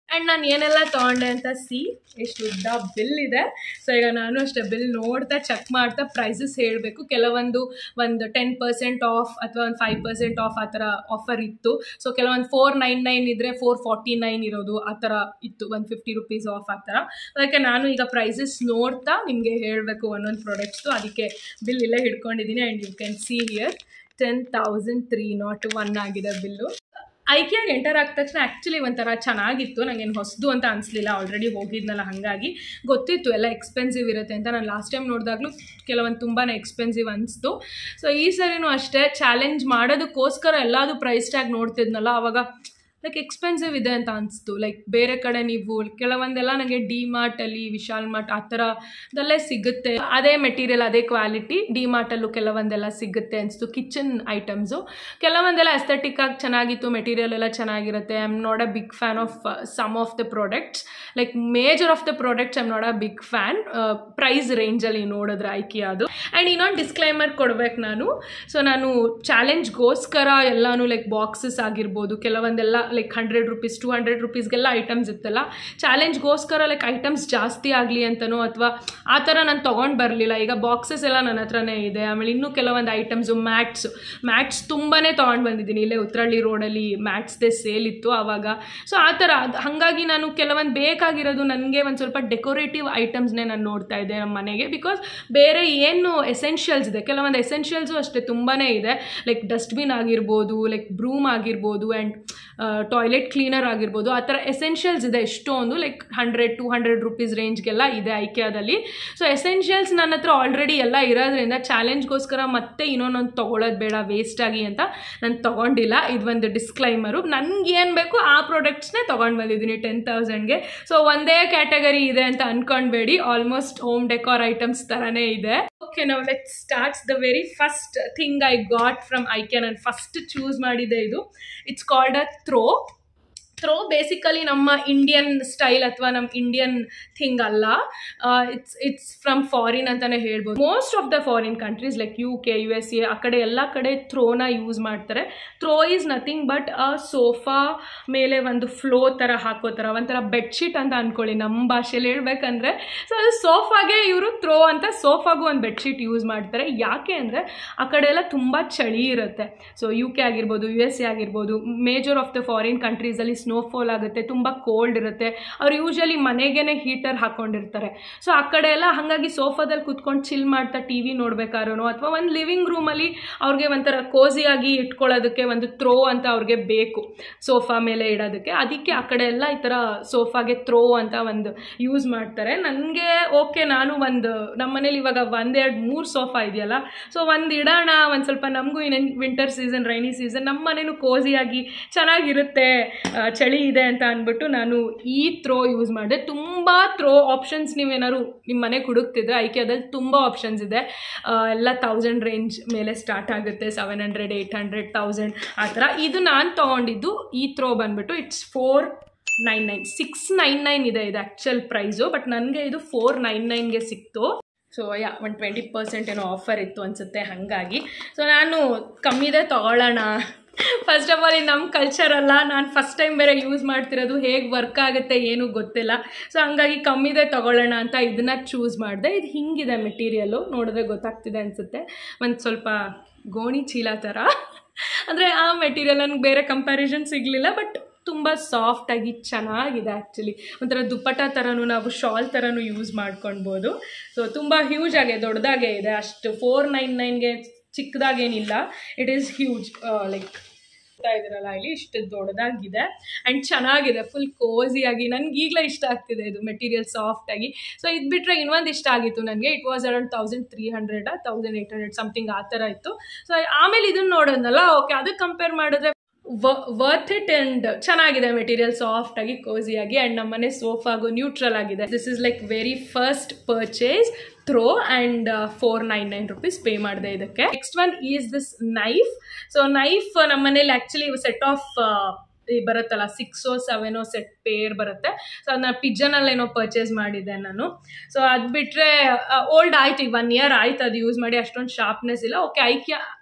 ಆ್ಯಂಡ್ ನಾನು ಏನೆಲ್ಲ ತೊಗೊಂಡೆ ಅಂತ ಸಿ ಎಷ್ಟು ಉದ್ದ ಬಿಲ್ ಇದೆ ಸೊ ಈಗ ನಾನು ಅಷ್ಟೇ ಬಿಲ್ ನೋಡ್ತಾ ಚೆಕ್ ಮಾಡ್ತಾ ಪ್ರೈಸಸ್ ಹೇಳಬೇಕು ಕೆಲವೊಂದು ಒಂದು ಟೆನ್ ಪರ್ಸೆಂಟ್ ಆಫ್ ಅಥವಾ ಒಂದು ಫೈವ್ ಪರ್ಸೆಂಟ್ ಆಫ್ ಆ ಥರ ಆಫರ್ ಇತ್ತು ಸೊ ಕೆಲವೊಂದು ಫೋರ್ ನೈನ್ ನೈನ್ ಇದ್ದರೆ ಫೋರ್ ಫಾರ್ಟಿ ನೈನ್ ಇರೋದು ಆ ಥರ ಇತ್ತು ಒಂದು ಫಿಫ್ಟಿ ರುಪೀಸ್ ಆಫ್ ಆ ಥರ ಅದಕ್ಕೆ ನಾನು ಈಗ ಪ್ರೈಸಸ್ ನೋಡ್ತಾ ನಿಮಗೆ ಹೇಳಬೇಕು ಒಂದೊಂದು ಪ್ರಾಡಕ್ಟ್ಸು ಅದಕ್ಕೆ ಬಿಲ್ ಇಲ್ಲೇ ಹಿಡ್ಕೊಂಡಿದ್ದೀನಿ and you can see here ten thousand three not one ಆಗಿದೆ ಬಿಲ್ಲು ಐಕಿಯಾಗಿ ಎಂಟರ್ ಆದ ತಕ್ಷಣ ಆ್ಯಕ್ಚುಲಿ ಒಂಥರ ಚೆನ್ನಾಗಿತ್ತು ನನಗೇನು ಹೊಸದು ಅಂತ ಅನಿಸ್ಲಿಲ್ಲ ಆಲ್ರೆಡಿ ಹೋಗಿದ್ನಲ್ಲ ಹಾಗಾಗಿ ಗೊತ್ತಿತ್ತು ಎಲ್ಲ ಎಕ್ಸ್ಪೆನ್ಸಿವ್ ಇರುತ್ತೆ ಅಂತ ನಾನು ಲಾಸ್ಟ್ ಟೈಮ್ ನೋಡಿದಾಗಲೂ ಕೆಲವೊಂದು ತುಂಬಾ ಎಕ್ಸ್ಪೆನ್ಸಿವ್ ಅನಿಸ್ತು ಸೊ ಈ ಸರಿನೂ ಅಷ್ಟೇ ಚಾಲೆಂಜ್ ಮಾಡೋದಕ್ಕೋಸ್ಕರ ಎಲ್ಲದು ಪ್ರೈಸ್ ಟ್ಯಾಗ್ ನೋಡ್ತಿದ್ನಲ್ಲ ಆವಾಗ ಲೈಕ್ ಎಕ್ಸ್ಪೆನ್ಸಿವ್ ಇದೆ ಅಂತ ಅನಿಸ್ತು ಲೈಕ್ ಬೇರೆ ಕಡೆ ನೀವು ಕೆಲವೊಂದೆಲ್ಲ ನನಗೆ ಡಿ ಮಾರ್ಟಲ್ಲಿ ವಿಶಾಲ್ ಮಾರ್ಟ್ ಆ ಥರದಲ್ಲೇ ಸಿಗುತ್ತೆ ಅದೇ ಮೆಟೀರಿಯಲ್ ಅದೇ ಕ್ವಾಲಿಟಿ ಡಿ ಮಾರ್ಟಲ್ಲೂ ಕೆಲವೊಂದೆಲ್ಲ ಸಿಗುತ್ತೆ ಅನಿಸ್ತು ಕಿಚನ್ ಐಟಮ್ಸು ಕೆಲವೊಂದೆಲ್ಲ ಎಸ್ಥೆಟಿಕ್ ಆಗಿ ಚೆನ್ನಾಗಿತ್ತು ಮೆಟೀರಿಯಲ್ ಎಲ್ಲ ಚೆನ್ನಾಗಿರುತ್ತೆ I am not a big fan of some of the products like major of the products I am not a big fan price ರೇಂಜಲ್ಲಿ ನೋಡಿದ್ರೆ ಆಯ್ಕೆ ಅದು ಆ್ಯಂಡ್ ಇನ್ನೊಂದು ಡಿಸ್ಕ್ಲೈಮರ್ ಕೊಡ್ಬೇಕು ನಾನು ಸೊ ನಾನು ಚಾಲೆಂಜ್ಗೋಸ್ಕರ ಎಲ್ಲಾನು ಲೈಕ್ ಬಾಕ್ಸಸ್ ಆಗಿರ್ಬೋದು ಕೆಲವೊಂದೆಲ್ಲ like hundred rupees to hundred ರುಪೀಸ್ಗೆಲ್ಲ ಐಟಮ್ಸ್ ಇತ್ತಲ್ಲ ಚಾಲೆಂಜ್ಗೋಸ್ಕರ ಲೈಕ್ ಐಟಮ್ಸ್ ಜಾಸ್ತಿ ಆಗಲಿ ಅಂತನೋ ಅಥವಾ ಆ ಥರ ನಾನು ತೊಗೊಂಡು ಬರಲಿಲ್ಲ ಈಗ ಬಾಕ್ಸಸ್ ಎಲ್ಲ ನನ್ನ ಹತ್ರನೇ ಇದೆ ಆಮೇಲೆ ಇನ್ನೂ ಕೆಲವೊಂದು ಐಟಮ್ಸು ಮ್ಯಾಟ್ಸ್ ಮ್ಯಾಟ್ಸ್ ತುಂಬಾ ತೊಗೊಂಡು ಬಂದಿದ್ದೀನಿ ಇಲ್ಲೇ ಉತ್ರಳ್ಳಿ ರೋಡಲ್ಲಿ ಮ್ಯಾಟ್ಸ್ದೇ ಸೇಲ್ ಇತ್ತು ಆವಾಗ ಸೊ ಆ ಥರ ಅದು ಹಾಗಾಗಿ ನಾನು ಕೆಲವೊಂದು ಬೇಕಾಗಿರೋದು ನನಗೆ ಒಂದು ಸ್ವಲ್ಪ ಡೆಕೋರೇಟಿವ್ ಐಟಮ್ಸ್ನೇ ನಾನು ನೋಡ್ತಾ ಇದ್ದೆ ನಮ್ಮ ಮನೆಗೆ ಬಿಕಾಸ್ ಬೇರೆ ಏನು ಎಸೆನ್ಷಿಯಲ್ಸ್ ಇದೆ ಕೆಲವೊಂದು ಎಸೆನ್ಷಿಯಲ್ಸು ಅಷ್ಟೇ ತುಂಬಾ ಇದೆ ಲೈಕ್ ಡಸ್ಟ್ಬಿನ್ ಆಗಿರ್ಬೋದು ಲೈಕ್ ಬ್ರೂಮ್ ಆಗಿರ್ಬೋದು ಆ್ಯಂಡ್ ಟಾಯ್ಲೆಟ್ ಕ್ಲೀನರ್ ಆಗಿರ್ಬೋದು ಆ ಥರ ಎಸೆನ್ಷಿಯಲ್ಸ್ ಇದೆ ಎಷ್ಟೊಂದು like hundred to hundred rupees ರೇಂಜ್ಗೆಲ್ಲ ಇದೆ ಐಕ್ಯಾದಲ್ಲಿ ಸೊ ಎಸೆನ್ಷಿಯಲ್ಸ್ ನನ್ನ ಹತ್ರ ಆಲ್ರೆಡಿ ಎಲ್ಲ ಇರೋದ್ರಿಂದ ಚಾಲೆಂಜ್ಗೋಸ್ಕರ ಮತ್ತೆ ಇನ್ನೊಂದೊಂದು ತೊಗೊಳೋದು ಬೇಡ ವೇಸ್ಟ್ ಆಗಿ ಅಂತ ನಾನು ತೊಗೊಂಡಿಲ್ಲ ಇದು ಒಂದು ಡಿಸ್ಕ್ಲೈಮರು ನನಗೆ ಏನು ಬೇಕು ಆ ಪ್ರಾಡಕ್ಟ್ಸ್ನೇ ತೊಗೊಂಡು ಬಂದಿದ್ದೀನಿ ಟೆನ್ ತೌಸಂಡ್ಗೆ ಸೊ ಒಂದೇ ಕ್ಯಾಟಗರಿ ಇದೆ ಅಂತ ಅನ್ಕೊಳ್ಬೇಡಿ ಆಲ್ಮೋಸ್ಟ್ ಹೋಮ್ ಡೆಕೋರ್ ಐಟಮ್ಸ್ ಥರನೇ ಇದೆ ಓಕೆ ನಾವು let starts the very first thing I got from IKEA ನಾನು ಫಸ್ಟ್ ಚೂಸ್ ಮಾಡಿದೆ ಇದು it's called a throw throw basically ನಮ್ಮ ಇಂಡಿಯನ್ ಸ್ಟೈಲ್ ಅಥವಾ ನಮ್ಮ ಇಂಡಿಯನ್ ಥಿಂಗ್ ಅಲ್ಲ ಇಟ್ಸ್ ಇಟ್ಸ್ ಫ್ರಮ್ ಫಾರಿನ್ ಅಂತಲೇ ಹೇಳ್ಬೋದು most of the foreign countries like U K U S A ಆ ಕಡೆ ಎಲ್ಲ ಕಡೆ ಥ್ರೋನ ಯೂಸ್ ಮಾಡ್ತಾರೆ throw is nothing but a sofa ಮೇಲೆ ಒಂದು ಫ್ಲೋ ಥರ ಹಾಕೋ ಥರ ಒಂಥರ ಬೆಡ್ಶೀಟ್ ಅಂತ ಅಂದ್ಕೊಳ್ಳಿ ನಮ್ಮ ಭಾಷೆಯಲ್ಲಿ ಹೇಳ್ಬೇಕಂದ್ರೆ ಸೊ ಅದು ಸೋಫಾಗೆ ಇವರು ಥ್ರೋ ಅಂತ ಸೋಫಾಗೂ ಒಂದು ಬೆಡ್ಶೀಟ್ ಯೂಸ್ ಮಾಡ್ತಾರೆ ಯಾಕೆ ಅಂದರೆ ಆ ಕಡೆ ಎಲ್ಲ ತುಂಬ ಚಳಿ ಇರುತ್ತೆ ಸೊ ಯು ಕೆ ಆಗಿರ್ಬೋದು ಯು ಎಸ್ ಎ ಆಗಿರ್ಬೋದು ಮೇಜರ್ ಆಫ್ ದ ಫಾರಿನ್ ಕಂಟ್ರೀಸಲ್ಲಿ ಸ್ನೋಫಾಲ್ ಆಗುತ್ತೆ ತುಂಬ ಕೋಲ್ಡ್ ಇರುತ್ತೆ ಅವ್ರು ಯೂಶಲಿ ಮನೆಗೇ ಹೀಟರ್ ಹಾಕ್ಕೊಂಡಿರ್ತಾರೆ ಸೊ ಆ ಕಡೆ ಎಲ್ಲ ಹಾಗಾಗಿ ಸೋಫಾದಲ್ಲಿ ಕುತ್ಕೊಂಡು ಚಿಲ್ ಮಾಡ್ತಾ ಟಿ ವಿ ನೋಡ್ಬೇಕಾದ್ರೂ ಅಥವಾ ಒಂದು ಲಿವಿಂಗ್ ರೂಮಲ್ಲಿ ಅವ್ರಿಗೆ ಒಂಥರ ಕೋಸಿಯಾಗಿ ಇಟ್ಕೊಳ್ಳೋದಕ್ಕೆ ಒಂದು ಥ್ರೋ ಅಂತ ಅವ್ರಿಗೆ ಬೇಕು ಸೋಫಾ ಮೇಲೆ ಇಡೋದಕ್ಕೆ ಅದಕ್ಕೆ ಆ ಕಡೆ ಎಲ್ಲ ಈ ಥರ ಸೋಫಾಗೆ ಥ್ರೋ ಅಂತ ಒಂದು ಯೂಸ್ ಮಾಡ್ತಾರೆ ನನಗೆ ಓಕೆ ನಾನು ಒಂದು ನಮ್ಮ ಮನೇಲಿ ಇವಾಗ ಒಂದೆರಡು ಮೂರು ಸೋಫಾ ಇದೆಯಲ್ಲ ಸೊ ಒಂದು ಇಡೋಣ ಒಂದು ಸ್ವಲ್ಪ ನಮಗೂ ಇನ್ನೇನು ವಿಂಟರ್ ಸೀಸನ್ ರೈನಿ ಸೀಸನ್ ನಮ್ಮ ಮನೇನು ಕೋಸಿಯಾಗಿ ಚೆನ್ನಾಗಿರುತ್ತೆ ಆ, ಚಳಿ ಇದೆ ಅಂತ ಅಂದ್ಬಿಟ್ಟು ನಾನು ಈ ಥ್ರೋ ಯೂಸ್ ಮಾಡಿದೆ ತುಂಬ ಥ್ರೋ ಆಪ್ಷನ್ಸ್ ನೀವೇನಾದ್ರು ನಿಮ್ಮ ಮನೆಗೆ ಹುಡುಕ್ತಿದ್ರೆ ಐಕ್ಯದಲ್ಲಿ ತುಂಬ ಆಪ್ಷನ್ಸ್ ಇದೆ ಆ, ಎಲ್ಲ ತೌಸಂಡ್ ರೇಂಜ್ ಮೇಲೆ ಸ್ಟಾರ್ಟ್ ಆಗುತ್ತೆ seven hundred eight hundred thousand ಆ ಥರ ಇದು ನಾನು ತೊಗೊಂಡಿದ್ದು ಈ ಥ್ರೋ ಬಂದ್ಬಿಟ್ಟು it's four nine nine six nine nine ಇದೆ ಇದು ಆ್ಯಕ್ಚುಯಲ್ ಪ್ರೈಸು ಬಟ್ ನನಗೆ ಇದು ಫೋರ್ ನೈನ್ ನೈನ್ಗೆ ಸಿಕ್ತು ಸೊ ಯಾ ಒಂದು ಟ್ವೆಂಟಿ ಪರ್ಸೆಂಟ್ ಏನೋ ಆಫರ್ ಇತ್ತು ಅನಿಸುತ್ತೆ ಹಾಗಾಗಿ ಸೊ ನಾನು ಕಮ್ಮಿದೆ ತೊಗೊಳ್ಳೋಣ ಫಸ್ಟ್ ಆಫ್ ಆಲ್ ಇದು ನಮ್ಮ ಕಲ್ಚರ್ ಅಲ್ಲ ನಾನು ಫಸ್ಟ್ ಟೈಮ್ ಬೇರೆ ಯೂಸ್ ಮಾಡ್ತಿರೋದು ಹೇಗೆ ವರ್ಕ್ ಆಗುತ್ತೆ ಏನೂ ಗೊತ್ತಿಲ್ಲ ಸೊ ಹಂಗಾಗಿ ಕಮ್ಮಿದೆ ತೊಗೊಳ್ಳೋಣ ಅಂತ ಇದನ್ನ ಚೂಸ್ ಮಾಡಿದೆ ಇದು ಹಿಂಗಿದೆ ಮೆಟೀರಿಯಲ್ಲು ನೋಡಿದ್ರೆ ಗೊತ್ತಾಗ್ತಿದೆ ಅನಿಸುತ್ತೆ ಒಂದು ಸ್ವಲ್ಪ ಗೋಣಿ ಚೀಲ ಥರ ಅಂದರೆ ಆ ಮೆಟೀರಿಯಲ್ ನನಗೆ ಬೇರೆ ಕಂಪ್ಯಾರಿಸನ್ ಸಿಗಲಿಲ್ಲ ಬಟ್ ತುಂಬ ಸಾಫ್ಟಾಗಿ ಚೆನ್ನಾಗಿದೆ ಆ್ಯಕ್ಚುಲಿ ಒಂಥರ ದುಪ್ಪಟ ಥರನೂ ನಾವು ಶಾಲ್ ಥರನೂ ಯೂಸ್ ಮಾಡ್ಕೊಳ್ಬೋದು ಸೊ ತುಂಬ ಹ್ಯೂಜ್ ಆಗಿ ದೊಡ್ಡದಾಗೆ ಇದೆ ಅಷ್ಟು ಫೋರ್ ನೈನ್ ನೈನ್ಗೆ ಚಿಕ್ಕದಾಗೇನಿಲ್ಲ ಇಟ್ ಈಸ್ ಹ್ಯೂಜ್ ಲೈಕ್ ಇದ್ದೀರಲ್ಲ ಇಲ್ಲಿ ಇಷ್ಟು ದೊಡ್ಡದಾಗಿದೆ ಆ್ಯಂಡ್ ಚೆನ್ನಾಗಿದೆ ಫುಲ್ ಕೋಸಿಯಾಗಿ ನನಗೆ ಈಗಲೇ ಇಷ್ಟ ಆಗ್ತಿದೆ ಇದು ಮೆಟೀರಿಯಲ್ ಸಾಫ್ಟಾಗಿ ಸೊ ಇದು ಬಿಟ್ಟರೆ ಇನ್ನೊಂದು ಇಷ್ಟ ಆಗಿತ್ತು ನನಗೆ it was around thousand three hundred thousand eight hundred something ಆ ಥರ ಇತ್ತು ಸೊ ಆಮೇಲೆ ಇದನ್ನು ನೋಡೋದಲ್ಲ ಓಕೆ ಅದಕ್ಕೆ ಕಂಪೇರ್ ಮಾಡಿದ್ರೆ ವರ್ತ್ ಇಟ್ ಆ್ಯಂಡ್ ಚೆನ್ನಾಗಿದೆ ಮೆಟೀರಿಯಲ್ ಸಾಫ್ಟ್ ಆಗಿ ಕೋಸಿಯಾಗಿ ಆ್ಯಂಡ್ ನಮ್ಮನೆ ಸೋಫಾಗು ನ್ಯೂಟ್ರಲ್ ಆಗಿದೆ this is like very first purchase throw and four nine nine rupees pay ಮಾಡಿದೆ ಇದಕ್ಕೆ next one is this knife so knife ನಮ್ಮ ಮನೇಲಿ ಆ್ಯಕ್ಚುಲಿ ಸೆಟ್ ಆಫ್ ಬರುತ್ತಲ್ಲ ಸಿಕ್ಸೋ ಸೆವೆನೋ ಸೆಟ್ ಪೇರ್ ಬರುತ್ತೆ ಸೊ ಅದನ್ನ ಪಿಜ್ಜನಲ್ಲೇನೋ ಪರ್ಚೇಸ್ ಮಾಡಿದ್ದೆ ನಾನು ಸೊ ಅದು ಬಿಟ್ಟರೆ ಓಲ್ಡ್ ಆಯ್ತು ಈಗ ಒನ್ ಇಯರ್ ಆಯ್ತು ಅದು ಯೂಸ್ ಮಾಡಿ ಅಷ್ಟೊಂದು ಶಾರ್ಪ್ನೆಸ್ ಇಲ್ಲ ಓಕೆ ಐಕ್ಯ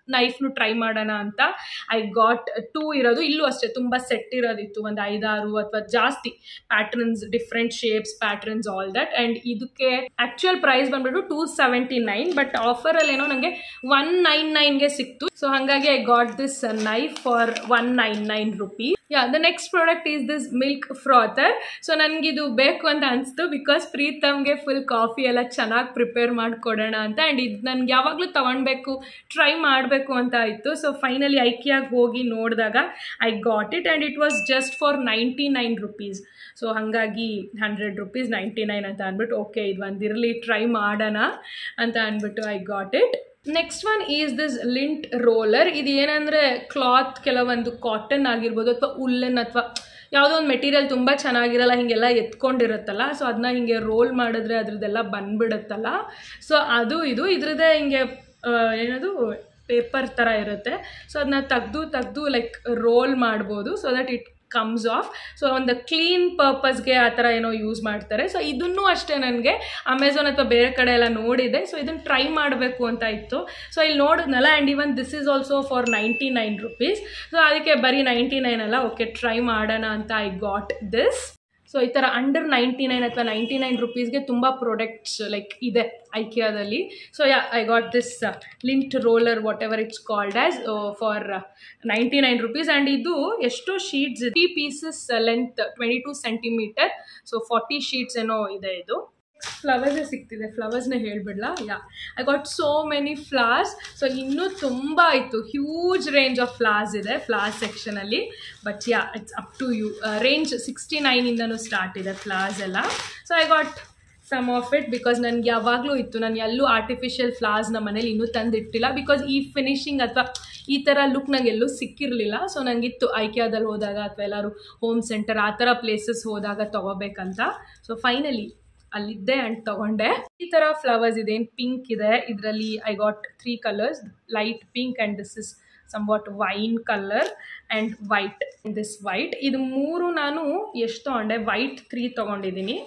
ನೈಫ್ನು ಟ್ರೈ ಮಾಡೋಣ ಅಂತ ಐ ಗಾಟ್ ಟೂ ಇರೋದು ಇಲ್ಲೂ ಅಷ್ಟೇ ತುಂಬ ಸೆಟ್ ಇರೋದಿತ್ತು ಒಂದು ಐದಾರು ಅಥವಾ ಜಾಸ್ತಿ patterns different shapes patterns all that and ಇದಕ್ಕೆ ಆ್ಯಕ್ಚುಯಲ್ ಪ್ರೈಸ್ ಬಂದ್ಬಿಟ್ಟು ಟೂ ಸೆವೆಂಟಿ ನೈನ್ ಬಟ್ ಆಫರಲ್ಲಿ ಏನೋ ನನಗೆ ಒನ್ ನೈನ್ ನೈನ್ಗೆ ಸಿಕ್ತು ಸೊ ಹಾಗಾಗಿ I got this knife for one nine nine rupees yeah the next product is this milk frother so ನನಗಿದು ಬೇಕು ಅಂತ ಅನಿಸ್ತು ಬಿಕಾಸ್ ಪ್ರೀತಮ್ಗೆ ಫುಲ್ ಕಾಫಿ ಎಲ್ಲ ಚೆನ್ನಾಗಿ ಪ್ರಿಪೇರ್ ಮಾಡಿಕೊಡೋಣ ಅಂತ ಆ್ಯಂಡ್ ಇದು ನನಗೆ ಯಾವಾಗಲೂ ತೊಗೊಳ್ಬೇಕು ಟ್ರೈ ಮಾಡಬೇಕು ಅಂತ ಇತ್ತು ಸೊ ಫೈನಲಿ ಐಕಿಯಾಗಿ ಹೋಗಿ ನೋಡಿದಾಗ I got it and it was just for ninety nine rupees so ಹಾಗಾಗಿ ಹಂಡ್ರೆಡ್ ರುಪೀಸ್ ನೈಂಟಿ ನೈನ್ ಅಂತ ಅಂದ್ಬಿಟ್ಟು ಓಕೆ ಇದು ಒಂದಿರಲಿ ಟ್ರೈ ಮಾಡೋಣ ಅಂತ ಅಂದ್ಬಿಟ್ಟು I got it next one is this lint roller ಇದು ಏನಂದರೆ ಕ್ಲಾತ್ ಕೆಲವೊಂದು ಕಾಟನ್ ಆಗಿರ್ಬೋದು ಅಥವಾ ಉಲ್ಲನ್ ಅಥವಾ ಯಾವುದೋ ಒಂದು ಮೆಟೀರಿಯಲ್ ತುಂಬ ಚೆನ್ನಾಗಿರಲ್ಲ ಹೀಗೆಲ್ಲ ಎತ್ಕೊಂಡಿರುತ್ತಲ್ಲ ಸೊ ಅದನ್ನ ಹಿಂಗೆ ರೋಲ್ ಮಾಡಿದ್ರೆ ಅದ್ರದ್ದೆಲ್ಲ ಬಂದ್ಬಿಡುತ್ತಲ್ಲ ಸೊ ಅದು ಇದು ಇದ್ರದ್ದೇ ಹಿಂಗೆ ಆ, ಏನದು ಪೇಪರ್ ಥರ ಇರುತ್ತೆ ಸೊ ಅದನ್ನ ತೆಗ್ದು ತೆಗ್ದು ಲೈಕ್ ರೋಲ್ ಮಾಡ್ಬೋದು so that it comes off so ಒಂದು ಕ್ಲೀನ್ ಪರ್ಪಸ್ಗೆ ಆ ಥರ ಏನೋ ಯೂಸ್ ಮಾಡ್ತಾರೆ ಸೊ ಇದನ್ನು ಅಷ್ಟೇ ನನಗೆ ಅಮೆಝಾನ್ ಅಥವಾ ಬೇರೆ ಕಡೆ ಎಲ್ಲ ನೋಡಿದೆ ಸೊ ಇದನ್ನು ಟ್ರೈ ಮಾಡಬೇಕು ಅಂತ ಇತ್ತು ಸೊ ಇಲ್ಲಿ ನೋಡಿದ್ನಲ್ಲ and even this is also for ninety nine rupees so ಅದಕ್ಕೆ ಬರೀ ನೈಂಟಿ ನೈನ್ ಅಲ್ಲ ಓಕೆ ಟ್ರೈ ಮಾಡೋಣ ಅಂತ ಐ ಗಾಟ್ ದಿಸ್ ಸೊ ಈ ಥರ ಅಂಡರ್ ನೈಂಟಿ ನೈನ್ ಅಥವಾ ನೈಂಟಿ ನೈನ್ ರುಪೀಸ್ಗೆ ತುಂಬ ಪ್ರಾಡಕ್ಟ್ಸ್ ಲೈಕ್ ಇದೆ ಐಕಿಯಾದಲ್ಲಿ so yeah I got this lint roller whatever it's called as for ninety nine rupees and ಇದು ಎಷ್ಟೋ sheets three pieces length twenty two centimeter so forty sheets ಏನೋ ಇದೆ ಇದು ಫ್ಲವರ್ಸೇ ಸಿಗ್ತಿದೆ ಫ್ಲವರ್ಸ್ನೇ ಹೇಳ್ಬಿಡ್ಲಾ yeah I got so many flowers so ಇನ್ನೂ ತುಂಬ ಇತ್ತು ಹ್ಯೂಜ್ ರೇಂಜ್ ಆಫ್ ಫ್ಲವರ್ಸ್ ಇದೆ ಫ್ಲವರ್ ಸೆಕ್ಷನಲ್ಲಿ but yeah it's up to you range sixty ನೈನಿಂದನೂ ಸ್ಟಾರ್ಟ್ ಇದೆ ಫ್ಲವರ್ಸ್ ಎಲ್ಲ so I got some of it because ನನಗೆ ಯಾವಾಗಲೂ ಇತ್ತು ನಾನು ಎಲ್ಲೂ ಆರ್ಟಿಫಿಷಿಯಲ್ ಫ್ಲವರ್ಸ್ ನಮ್ಮ ಮನೇಲಿ ಇನ್ನೂ ತಂದಿಟ್ಟಿಲ್ಲ ಬಿಕಾಸ್ ಈ ಫಿನಿಶಿಂಗ್ ಅಥವಾ ಈ ಥರ ಲುಕ್ ನಂಗೆ ಎಲ್ಲೂ ಸಿಕ್ಕಿರಲಿಲ್ಲ ಸೊ ನನಗಿತ್ತು ಐಕ್ಯಾದಲ್ಲಿ ಹೋದಾಗ ಅಥವಾ ಎಲ್ಲರೂ ಹೋಮ್ ಸೆಂಟರ್ ಆ ಥರ ಪ್ಲೇಸಸ್ ಹೋದಾಗ ತೊಗೋಬೇಕಂತ ಸೊ ಫೈನಲಿ ಅಲ್ಲಿದ್ದೆ ಆ್ಯಂಡ್ ತೊಗೊಂಡೆ ಈ ಥರ ಫ್ಲವರ್ಸ್ ಇದೆ ಏನು ಪಿಂಕ್ ಇದೆ ಇದರಲ್ಲಿ I got three colours light pink and this is somewhat wine colour and white this white ಇದು ಮೂರು ನಾನು ಎಷ್ಟು ತೊಗೊಂಡೆ ವೈಟ್ ತ್ರೀ ತೊಗೊಂಡಿದ್ದೀನಿ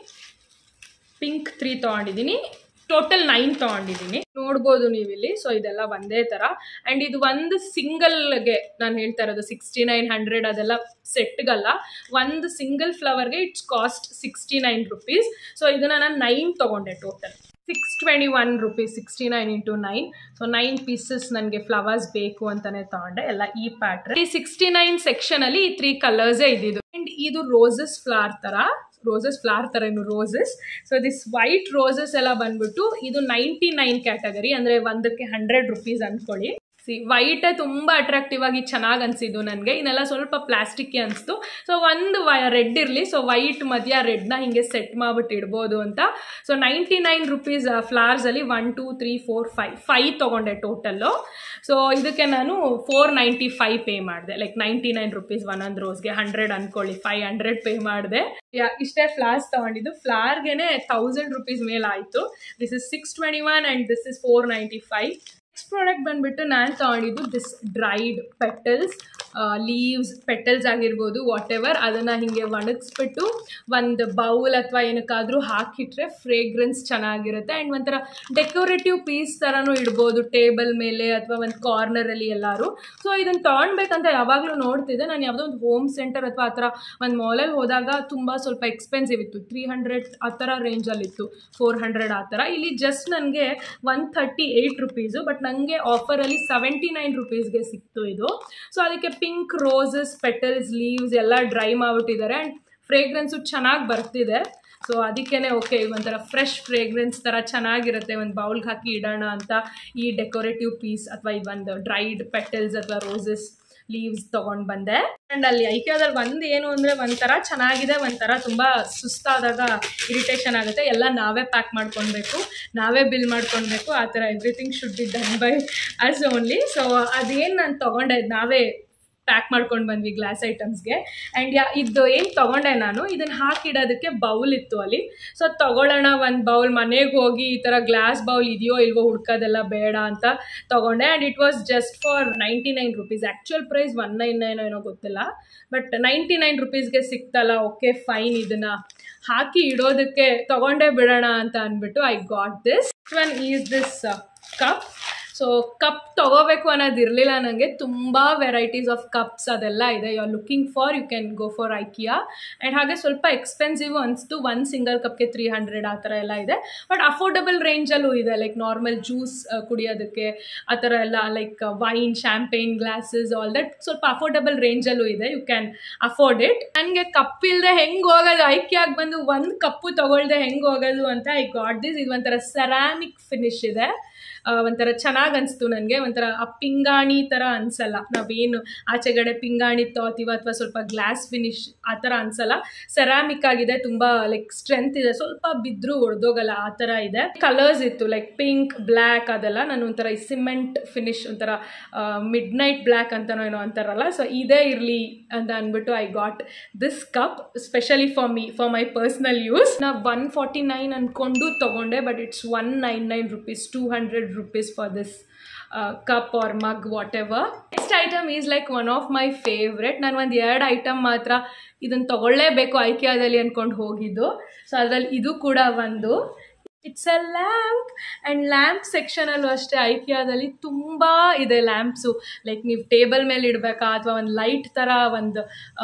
ಪಿಂಕ್ ತ್ರೀ ತೊಗೊಂಡಿದ್ದೀನಿ ಟೋಟಲ್ ನೈನ್ ತೊಗೊಂಡಿದ್ದೀನಿ ನೋಡ್ಬೋದು ನೀವು ಇಲ್ಲಿ ಸೊ ಇದೆಲ್ಲ ಒಂದೇ ಥರ ಆ್ಯಂಡ್ ಇದು ಒಂದು ಸಿಂಗಲ್ಗೆ ನಾನು ಹೇಳ್ತಾ ಇರೋದು ಸಿಕ್ಸ್ಟಿ ನೈನ್ ಹಂಡ್ರೆಡ್ ಅದೆಲ್ಲ ಸೆಟ್ಗಲ್ಲ ಒಂದು ಸಿಂಗಲ್ ಫ್ಲವರ್ಗೆ it's cost sixty nine rupees so ಇದನ್ನು ನಾನು ನೈನ್ ತೊಗೊಂಡೆ total six twenty one rupees sixty nine into nine so nine pieces ನನಗೆ ಫ್ಲವರ್ಸ್ ಬೇಕು ಅಂತಲೇ ತೊಗೊಂಡೆ ಎಲ್ಲ ಈ ಪ್ಯಾಟ್ರನ್ ಈ ಸಿಕ್ಸ್ಟಿ ನೈನ್ ಸೆಕ್ಷನಲ್ಲಿ ಈ ತ್ರೀ ಕಲರ್ಸೇ ಇದ್ದಿದ್ದು ಆ್ಯಂಡ್ ಇದು ರೋಸಸ್ ಫ್ಲವರ್ ಥರ ರೋಸಸ್ ಫ್ಲವರ್ ಥರ ಏನು roses so this white roses ಎಲ್ಲ ಬಂದ್ಬಿಟ್ಟು ಇದು ನೈಂಟಿ ನೈನ್ ಕ್ಯಾಟಗರಿ ಅಂದರೆ ಒಂದಕ್ಕೆ ಹಂಡ್ರೆಡ್ ರುಪೀಸ್ ಅಂದ್ಕೊಳ್ಳಿ ಸಿ ವೈಟೇ ತುಂಬ ಅಟ್ರಾಕ್ಟಿವ್ ಆಗಿ ಚೆನ್ನಾಗಿ ಅನಿಸಿದ್ದು ನನಗೆ ಇನ್ನೆಲ್ಲ ಸ್ವಲ್ಪ ಪ್ಲಾಸ್ಟಿಕ್ಕೇ ಅನಿಸ್ತು ಸೊ ಒಂದು ವೈ ರೆಡ್ ಇರಲಿ ಸೊ ವೈಟ್ ಮಧ್ಯ ರೆಡ್ನ ಹಿಂಗೆ ಸೆಟ್ ಮಾಡಿಬಿಟ್ಟು ಇಡ್ಬೋದು ಅಂತ ಸೊ ನೈಂಟಿ ನೈನ್ ರುಪೀಸ್ ಫ್ಲವರ್ಸಲ್ಲಿ one two three four five five ತೊಗೊಂಡೆ ಟೋಟಲ್ಲು ಸೊ ಇದಕ್ಕೆ ನಾನು ಫೋರ್ ನೈಂಟಿ ಫೈವ್ ಪೇ ಮಾಡಿದೆ ಲೈಕ್ ನೈಂಟಿ ನೈನ್ ರುಪೀಸ್ ಒಂದೊಂದು ರೋಸ್ಗೆ ಹಂಡ್ರೆಡ್ ಅನ್ಕೊಳ್ಳಿ ಫೈವ್ ಹಂಡ್ರೆಡ್ ಪೇ ಮಾಡಿದೆ ಯಾ ಇಷ್ಟೇ ಫ್ಲಾರ್ಸ್ ತೊಗೊಂಡಿದ್ದು ಫ್ಲಾರ್ಗೆನೆ ತೌಸಂಡ್ ರುಪೀಸ್ ಮೇಲೆ ಆಯಿತು this is six twenty one and this is four ninety five next product ಬಂದುಬಿಟ್ಟು ನಾನು ತೊಗೊಂಡಿದ್ದು this dried petals leaves petals ಆಗಿರ್ಬೋದು ವಾಟ್ ಎವರ್ ಅದನ್ನು ಹಿಂಗೆ ಒಣಗಿಸ್ಬಿಟ್ಟು ಒಂದು ಬೌಲ್ ಅಥವಾ ಏನಕ್ಕಾದರೂ ಹಾಕಿಟ್ರೆ ಫ್ರೇಗ್ರೆನ್ಸ್ ಚೆನ್ನಾಗಿರುತ್ತೆ ಆ್ಯಂಡ್ ಒಂಥರ ಡೆಕೋರೇಟಿವ್ ಪೀಸ್ ಥರನೂ ಇಡ್ಬೋದು ಟೇಬಲ್ ಮೇಲೆ ಅಥವಾ ಒಂದು ಕಾರ್ನರಲ್ಲಿ ಎಲ್ಲರೂ ಸೊ ಇದನ್ನು ತೊಗೊಳ್ಬೇಕಂತ ಯಾವಾಗಲೂ ನೋಡ್ತಿದ್ದೆ ನಾನು ಯಾವುದೋ ಒಂದು ಹೋಮ್ ಸೆಂಟರ್ ಅಥವಾ ಆ ಥರ ಒಂದು ಮಾಲಲ್ಲಿ ಹೋದಾಗ ತುಂಬ ಸ್ವಲ್ಪ ಎಕ್ಸ್ಪೆನ್ಸಿವ್ ಇತ್ತು ತ್ರೀ ಹಂಡ್ರೆಡ್ ಆ ಥರ ರೇಂಜಲ್ಲಿತ್ತು ಫೋರ್ ಹಂಡ್ರೆಡ್ ಆ ಥರ ಇಲ್ಲಿ ಜಸ್ಟ್ ನನಗೆ one thirty eight rupees but ನನಗೆ ಆಫರಲ್ಲಿ ಸೆವೆಂಟಿ ನೈನ್ ರುಪೀಸ್ಗೆ ಸಿಕ್ತು ಇದು ಸೊ ಅದಕ್ಕೆ ಪಿಂಕ್ ರೋಸಸ್ ಪೆಟಲ್ಸ್ ಲೀವ್ಸ್ ಎಲ್ಲ ಡ್ರೈ ಮಾಡಿಬಿಟ್ಟಿದ್ದಾರೆ ಆ್ಯಂಡ್ ಫ್ರೇಗ್ರೆನ್ಸು ಚೆನ್ನಾಗಿ ಬರ್ತಿದೆ ಸೊ ಅದಕ್ಕೇ ಓಕೆ ಒಂಥರ ಫ್ರೆಶ್ ಫ್ರೇಗ್ರೆನ್ಸ್ ಥರ ಚೆನ್ನಾಗಿರುತ್ತೆ ಒಂದು ಬೌಲ್ಗೆ ಹಾಕಿ ಇಡೋಣ ಅಂತ ಈ ಡೆಕೋರೇಟಿವ್ ಪೀಸ್ ಅಥವಾ ಇದೊಂದು ಡ್ರೈಡ್ ಪೆಟಲ್ಸ್ ಅಥವಾ ರೋಸಸ್ ಲೀವ್ಸ್ ತೊಗೊಂಡು ಬಂದೆ ಆ್ಯಂಡ್ ಅಲ್ಲಿ ಐಕ್ಯದಲ್ಲಿ ಒಂದು ಏನು ಅಂದರೆ ಒಂಥರ ಚೆನ್ನಾಗಿದೆ ಒಂಥರ ತುಂಬ ಸುಸ್ತಾದಾಗ ಇರಿಟೇಷನ್ ಆಗುತ್ತೆ ಎಲ್ಲ ನಾವೇ ಪ್ಯಾಕ್ ಮಾಡ್ಕೊಳ್ಬೇಕು ನಾವೇ ಬಿಲ್ ಮಾಡ್ಕೊಳ್ಬೇಕು ಆ ಥರ everything should be done by us only so ಅದೇನು ನಾನು ತೊಗೊಂಡೆ ನಾವೇ ಪ್ಯಾಕ್ ಮಾಡ್ಕೊಂಡು ಬಂದ್ವಿ ಗ್ಲಾಸ್ ಐಟಮ್ಸ್ಗೆ ಆ್ಯಂಡ್ ಯಾ ಇದು ಏನು ತೊಗೊಂಡೆ ನಾನು ಇದನ್ನು ಹಾಕಿಡೋದಕ್ಕೆ ಬೌಲ್ ಇತ್ತು ಅಲ್ಲಿ ಸೊ ತೊಗೊಳ್ಳೋಣ ಒಂದು ಬೌಲ್ ಮನೆಗೆ ಹೋಗಿ ಈ ಥರ ಗ್ಲಾಸ್ ಬೌಲ್ ಇದೆಯೋ ಇಲ್ವೋ ಹುಡ್ಕೋದೆಲ್ಲ ಬೇಡ ಅಂತ ತೊಗೊಂಡೆ and it was just for ninety nine rupees actual price one nine nine ಏನೋ ಗೊತ್ತಿಲ್ಲ ಬಟ್ ನೈಂಟಿ ನೈನ್ ರುಪೀಸ್ಗೆ ಸಿಕ್ತಲ್ಲ ಓಕೆ ಫೈನ್ ಇದನ್ನು ಹಾಕಿ ಇಡೋದಕ್ಕೆ ತೊಗೊಂಡೇ ಬಿಡೋಣ ಅಂತ ಅಂದ್ಬಿಟ್ಟು I got this one is this cup so cup ತೊಗೋಬೇಕು ಅನ್ನೋದು ಇರಲಿಲ್ಲ ನನಗೆ ತುಂಬ ವೆರೈಟೀಸ್ ಆಫ್ ಕಪ್ಸ್ ಅದೆಲ್ಲ ಇದೆ you are looking for you can go for IKEA and ಹಾಗೆ ಸ್ವಲ್ಪ ಎಕ್ಸ್ಪೆನ್ಸಿವ್ ಅನಿಸ್ತು ಒನ್ ಸಿಂಗಲ್ ಕಪ್ಗೆ ತ್ರೀ ಹಂಡ್ರೆಡ್ ಆ ಥರ ಎಲ್ಲ ಇದೆ ಬಟ್ ಅಫೋರ್ಡಬಲ್ ರೇಂಜಲ್ಲೂ ಇದೆ ಲೈಕ್ ನಾರ್ಮಲ್ ಜ್ಯೂಸ್ ಕುಡಿಯೋದಕ್ಕೆ ಆ ಥರ ಎಲ್ಲ like wine champagne glasses all that ಸ್ವಲ್ಪ ಅಫೋರ್ಡಬಲ್ ರೇಂಜಲ್ಲೂ ಇದೆ ಯು ಕ್ಯಾನ್ ಅಫೋರ್ಡ್ ಇಟ್ ನನಗೆ ಕಪ್ ಇಲ್ಲದೆ ಹೆಂಗೆ ಹೋಗೋದು ಐಕ್ಯಾಗಿ ಬಂದು ಒಂದು ಕಪ್ಪು ತೊಗೊಳ್ದೆ ಹೆಂಗೆ ಹೋಗೋದು ಅಂತ ಐ ಗಾಟ್ ದಿಸ್ ಇದು ಒಂಥರ ಸೆರಾಮಿಕ್ ಫಿನಿಶ್ ಇದೆ ಆ, ಒಂಥರ ಚೆನ್ನಾಗಿ ಅನಿಸ್ತು ನನಗೆ ಒಂಥರ ಆ ಪಿಂಗಾಣಿ ಥರ ಅನಿಸಲ್ಲ ನಾವೇನು ಆಚೆಗಡೆ ಪಿಂಗಾಣಿ ತೋತೀವ ಅಥವಾ ಸ್ವಲ್ಪ ಗ್ಲಾಸ್ ಫಿನಿಶ್ ಆ ಥರ ಅನಿಸಲ್ಲ ಸೆರಾಮಿಕ್ ಆಗಿದೆ ತುಂಬ ಲೈಕ್ ಸ್ಟ್ರೆಂತ್ ಇದೆ ಸ್ವಲ್ಪ ಬಿದ್ದರೂ ಒಡೆದೋಗಲ್ಲ ಆ ಥರ ಇದೆ ಕಲರ್ಸ್ ಇತ್ತು ಲೈಕ್ ಪಿಂಕ್ ಬ್ಲ್ಯಾಕ್ ಅದೆಲ್ಲ ನಾನು ಒಂಥರ ಈ ಸಿಮೆಂಟ್ ಫಿನಿಶ್ ಒಂಥರ ಮಿಡ್ ನೈಟ್ ಬ್ಲ್ಯಾಕ್ ಅಂತನೋ ಏನೋ ಅಂತಾರಲ್ಲ ಸೊ ಇದೇ ಇರಲಿ ಅಂತ ಅಂದ್ಬಿಟ್ಟು I got this cup specially for me for my personal use ನಾ ಒನ್ ಫಾರ್ಟಿ ನೈನ್ ಅಂದ್ಕೊಂಡು ತೊಗೊಂಡೆ but it's one nine nine rupees two hundred rupees for this cup or mug whatever next item is like one of my favourite ನಾನು ಒಂದು ಎರಡು item ಮಾತ್ರ ಇದನ್ನು ತೊಗೊಳ್ಳೇಬೇಕು ಐಕಿಯಾದಲ್ಲಿ ಅಂದ್ಕೊಂಡು ಹೋಗಿದ್ದು ಸೊ ಅದರಲ್ಲಿ ಇದು ಕೂಡ ಒಂದು it's a lamp and lamp ಸೆಕ್ಷನಲ್ಲೂ ಅಷ್ಟೇ ಐಕಿಯಾದಲ್ಲಿ ತುಂಬ ಇದೆ ಲ್ಯಾಂಪ್ಸು ಲೈಕ್ ನೀವು ಟೇಬಲ್ ಮೇಲೆ ಇಡಬೇಕಾ ಅಥವಾ ಒಂದು ಲೈಟ್ ಥರ ಒಂದು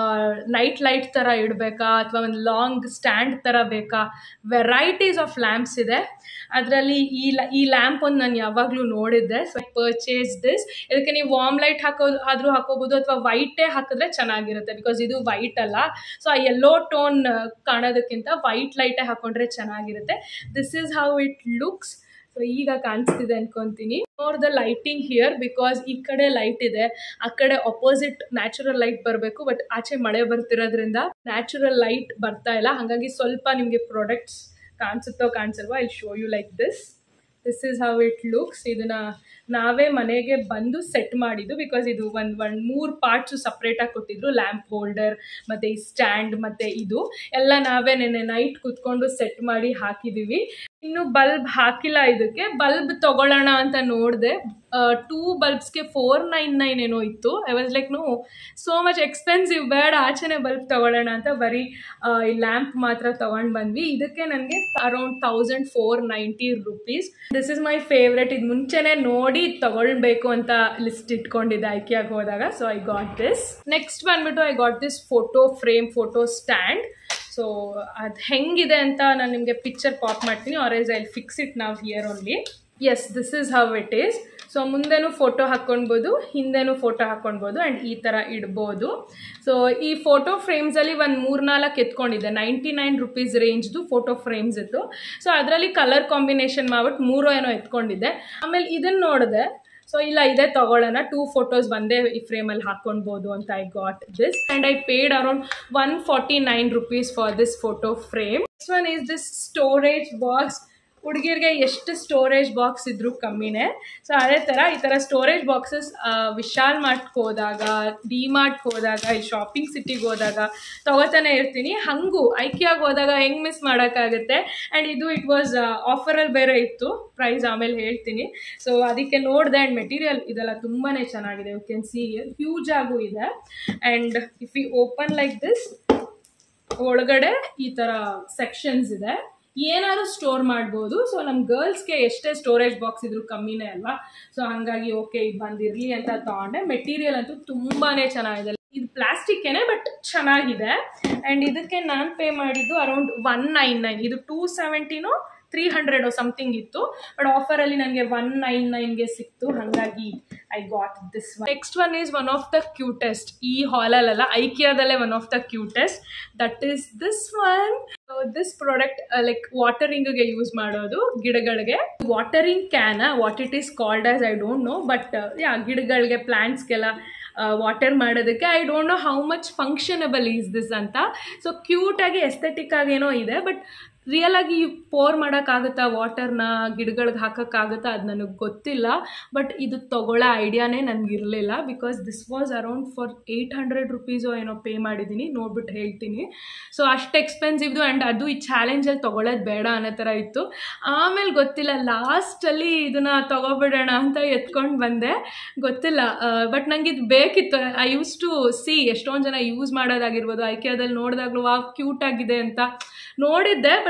ನೈಟ್ ಲೈಟ್ ಥರ ಇಡಬೇಕಾ ಅಥವಾ ಒಂದು ಲಾಂಗ್ ಸ್ಟ್ಯಾಂಡ್ ಥರ ಬೇಕಾ ವೆರೈಟೀಸ್ ಆಫ್ ಲ್ಯಾಂಪ್ಸ್ ಇದೆ ಅದರಲ್ಲಿ ಈ ಲ ಈ ಲ್ಯಾಂಪ್ ಒಂದು ನಾನು ಯಾವಾಗಲೂ ನೋಡಿದ್ದೆ ಸೊ ಪರ್ಚೇಸ್ ದಿಸ್ ಇದಕ್ಕೆ ನೀವು ವಾರ್ಮ್ ಲೈಟ್ ಹಾಕೋದು ಆದರೂ ಹಾಕೋಬೋದು ಅಥವಾ ವೈಟೇ ಹಾಕಿದ್ರೆ ಚೆನ್ನಾಗಿರುತ್ತೆ ಬಿಕಾಸ್ ಇದು ವೈಟ್ ಅಲ್ಲ ಸೊ ಆ ಯೆಲ್ಲೋ ಟೋನ್ ಕಾಣೋದಕ್ಕಿಂತ ವೈಟ್ ಲೈಟೇ ಹಾಕೊಂಡ್ರೆ ಚೆನ್ನಾಗಿರುತ್ತೆ this is how it looks so ಈಗ ಕಾಣಿಸ್ತಿದೆ ಅನ್ಕೊಂತೀನಿ for the lighting here because ಈ ಕಡೆ ಲೈಟ್ ಇದೆ ಆ ಕಡೆ ಅಪೋಸಿಟ್ ನ್ಯಾಚುರಲ್ ಲೈಟ್ ಬರಬೇಕು ಬಟ್ ಆಚೆ ಮಳೆ ಬರ್ತಿರೋದ್ರಿಂದ ನ್ಯಾಚುರಲ್ ಲೈಟ್ ಬರ್ತಾ ಇಲ್ಲ ಹಾಗಾಗಿ ಸ್ವಲ್ಪ ನಿಮಗೆ ಪ್ರಾಡಕ್ಟ್ಸ್ ಕಾಣಿಸುತ್ತೋ ಕಾಣಿಸಲ್ವಾ I show you like this this is how it looks ಇದನ್ನ ನಾವೇ ಮನೆಗೆ ಬಂದು ಸೆಟ್ ಮಾಡಿದ್ದು ಬಿಕಾಸ್ ಇದು ಒಂದು ಒಂದು ಮೂರು ಪಾರ್ಟ್ಸು ಸಪ್ರೇಟಾಗಿ ಕೊಟ್ಟಿದ್ರು ಲ್ಯಾಂಪ್ ಹೋಲ್ಡರ್ ಮತ್ತು ಈ ಸ್ಟ್ಯಾಂಡ್ ಮತ್ತು ಇದು ಎಲ್ಲ ನಾವೇ ನೆನೆ ನೈಟ್ ಕುತ್ಕೊಂಡು ಸೆಟ್ ಮಾಡಿ ಹಾಕಿದ್ದೀವಿ ಇನ್ನು ಬಲ್ಬ್ ಹಾಕಿಲ್ಲ ಇದಕ್ಕೆ ಬಲ್ಬ್ ತಗೊಳ್ಳೋಣ ಅಂತ ನೋಡಿದೆ ಟೂ ಬಲ್ಬ್ಸ್ಗೆ ಫೋರ್ ನೈನ್ ನೈನ್ ಏನೋ ಇತ್ತು I was like no so much expensive ಬೇಡ ಆಚೆನೆ ಬಲ್ಬ್ ತಗೊಳ್ಳೋಣ ಅಂತ ಬರೀ ಆ, ಈ ಲ್ಯಾಂಪ್ ಮಾತ್ರ ತಗೊಂಡು ಬಂದ್ವಿ ಇದಕ್ಕೆ ನನಗೆ around thousand four ninety rupees this is my favourite ಇದು ಮುಂಚೆನೆ ನೋಡಿ ತಗೊಳ್ಬೇಕು ಅಂತ ಲಿಸ್ಟ್ ಇಟ್ಕೊಂಡಿದ್ದೆ ಆಯ್ಕೆಯಾಗಿ ಹೋದಾಗ so I got this next ಬಂದ್ಬಿಟ್ಟು I got this photo frame photo stand so ಅದು ಹೆಂಗಿದೆ ಅಂತ ನಾನು ನಿಮಗೆ ಪಿಕ್ಚರ್ ಪಾಪ್ ಮಾಡ್ತೀನಿ or as I fix it ನಾವು here only yes this is how it is so ಮುಂದೆನೂ ಫೋಟೋ ಹಾಕ್ಕೊಳ್ಬೋದು ಹಿಂದೆನೂ ಫೋಟೋ ಹಾಕ್ಕೊಳ್ಬೋದು ಆ್ಯಂಡ್ ಈ ಥರ ಇಡ್ಬೋದು ಸೊ ಈ ಫೋಟೋ ಫ್ರೇಮ್ಸಲ್ಲಿ ಒಂದು ಮೂರ್ನಾಲ್ಕು ಎತ್ಕೊಂಡಿದ್ದೆ ನೈಂಟಿ ನೈನ್ ರುಪೀಸ್ ರೇಂಜ್ದು ಫೋಟೋ ಫ್ರೇಮ್ಸ್ ಇತ್ತು ಸೊ ಅದರಲ್ಲಿ ಕಲರ್ ಕಾಂಬಿನೇಷನ್ ಮಾಡ್ಬಿಟ್ಟು ಮೂರು ಏನೋ ಎತ್ಕೊಂಡಿದ್ದೆ ಆಮೇಲೆ ಇದನ್ನು ನೋಡಿದೆ ಸೊ ಇಲ್ಲ ಇದೇ ತಗೊಳ್ಳೋಣ ಟೂ ಫೋಟೋಸ್ ಒಂದೇ ಈ ಫ್ರೇಮಲ್ಲಿ ಹಾಕ್ಕೊಳ್ಬೋದು ಅಂತ I got this and I paid around one forty nine rupees for this photo frame next one is this storage box ಹುಡುಗಿರಿಗೆ ಎಷ್ಟು ಸ್ಟೋರೇಜ್ ಬಾಕ್ಸ್ ಇದ್ರೂ ಕಮ್ಮಿನೇ ಸೊ ಅದೇ ಥರ ಈ ಥರ ಸ್ಟೋರೇಜ್ ಬಾಕ್ಸಸ್ ವಿಶಾಲ್ ಮಾರ್ಟ್ಗೆ ಹೋದಾಗ ಡಿ ಮಾರ್ಟ್ಗೆ ಹೋದಾಗ ಈ ಶಾಪಿಂಗ್ ಸಿಟಿಗೆ ಹೋದಾಗ ತಗೋತಾನೆ ಇರ್ತೀನಿ ಹಾಗೂ ಐಕಿಯಾಗಿ ಹೋದಾಗ ಹೆಂಗೆ ಮಿಸ್ ಮಾಡೋಕ್ಕಾಗುತ್ತೆ ಆ್ಯಂಡ್ ಇದು ಇಟ್ ವಾಸ್ ಆಫರಲ್ಲಿ ಬೇರೆ ಇತ್ತು ಪ್ರೈಸ್ ಆಮೇಲೆ ಹೇಳ್ತೀನಿ ಸೊ ಅದಕ್ಕೆ ನೋಡಿದೆ ಆ್ಯಂಡ್ ಮೆಟೀರಿಯಲ್ ಇದೆಲ್ಲ ತುಂಬಾ ಚೆನ್ನಾಗಿದೆ ಯು ಕ್ಯಾನ್ ಸಿ ಹ್ಯೂಜ್ ಆಗೂ ಇದೆ and if you open like this ಒಳಗಡೆ ಈ ಥರ ಸೆಕ್ಷನ್ಸ್ ಇದೆ ಏನಾದ್ರು ಸ್ಟೋರ್ ಮಾಡ್ಬೋದು ಸೊ ನಮ್ಮ ಗರ್ಲ್ಸ್ಗೆ ಎಷ್ಟೇ ಸ್ಟೋರೇಜ್ ಬಾಕ್ಸ್ ಇದ್ರೂ ಕಮ್ಮಿನೇ ಅಲ್ವಾ ಸೊ ಹಾಗಾಗಿ ಓಕೆ ಇದು ಬಂದಿರಲಿ ಅಂತ ತಗೊಂಡೆ ಮೆಟೀರಿಯಲ್ ಅಂತೂ ತುಂಬಾ ಚೆನ್ನಾಗಿದೆ ಇದು ಪ್ಲಾಸ್ಟಿಕ್ಕೇನೆ ಬಟ್ ಚೆನ್ನಾಗಿದೆ ಆ್ಯಂಡ್ ಇದಕ್ಕೆ ನಾನು ಪೇ ಮಾಡಿದ್ದು ಅರೌಂಡ್ ಒನ್ ನೈನ್ ನೈನ್ ಇದು ಟೂ ಸೆವೆಂಟಿನೋ ತ್ರೀ ಹಂಡ್ರೆಡ್ ಸಮಥಿಂಗ್ ಇತ್ತು ಬಟ್ ಆಫರಲ್ಲಿ ನನಗೆ ಒನ್ ನೈನ್ ನೈನ್ಗೆ ಸಿಕ್ತು ಹಾಗಾಗಿ I got this one next one is one of the cutest ಈ ಹಾಲಲ್ಲ ಐಕಿಯಾದಲ್ಲೇ one of the cutest that is this one this product like ವಾಟರಿಂಗ್ಗೆ ಯೂಸ್ ಮಾಡೋದು ಗಿಡಗಳಿಗೆ watering can what it is called as I don't know but yeah ಗಿಡಗಳಿಗೆ ಪ್ಲ್ಯಾಂಟ್ಸ್ಗೆಲ್ಲ water ಮಾಡೋದಕ್ಕೆ I don't no how much functionable is this ಅಂತ so ಕ್ಯೂಟಾಗಿ aesthetic ಆಗೇನೋ ಇದೆ ಬಟ್ ರಿಯಲ್ ಆಗಿ ಪೋರ್ ಮಾಡೋಕ್ಕಾಗುತ್ತಾ ವಾಟರ್ನ ಗಿಡಗಳಿಗೆ ಹಾಕೋಕ್ಕಾಗುತ್ತಾ ಅದು ನನಗೆ ಗೊತ್ತಿಲ್ಲ ಬಟ್ ಇದು ತಗೊಳ್ಳೋ ಐಡಿಯಾನೇ ನನಗಿರಲಿಲ್ಲ because this was around for eight hundred ರುಪೀಸೋ ಏನೋ ಪೇ ಮಾಡಿದ್ದೀನಿ ನೋಡ್ಬಿಟ್ಟು ಹೇಳ್ತೀನಿ ಸೊ ಅಷ್ಟು ಎಕ್ಸ್ಪೆನ್ಸಿವ್ದು ಆ್ಯಂಡ್ ಅದು ಈ ಚಾಲೆಂಜಲ್ಲಿ ತೊಗೊಳ್ಳೋದು ಬೇಡ ಅನ್ನೋ ಥರ ಇತ್ತು ಆಮೇಲೆ ಗೊತ್ತಿಲ್ಲ ಲಾಸ್ಟಲ್ಲಿ ಇದನ್ನು ತೊಗೊಬಿಡೋಣ ಅಂತ ಎತ್ಕೊಂಡು ಬಂದೆ ಗೊತ್ತಿಲ್ಲ ಬಟ್ ನನಗೆ ಇದು ಬೇಕಿತ್ತು ಐ ಯೂಸ್ ಟು ಸಿ ಎಷ್ಟೊಂದು ಜನ ಯೂಸ್ ಮಾಡೋದಾಗಿರ್ಬೋದು ಐಕ್ಯಾದಲ್ಲಿ ನೋಡಿದಾಗಲೂ ವಾ ಕ್ಯೂಟ್ ಆಗಿದೆ ಅಂತ ನೋಡಿದ್ದೆ ಬಟ್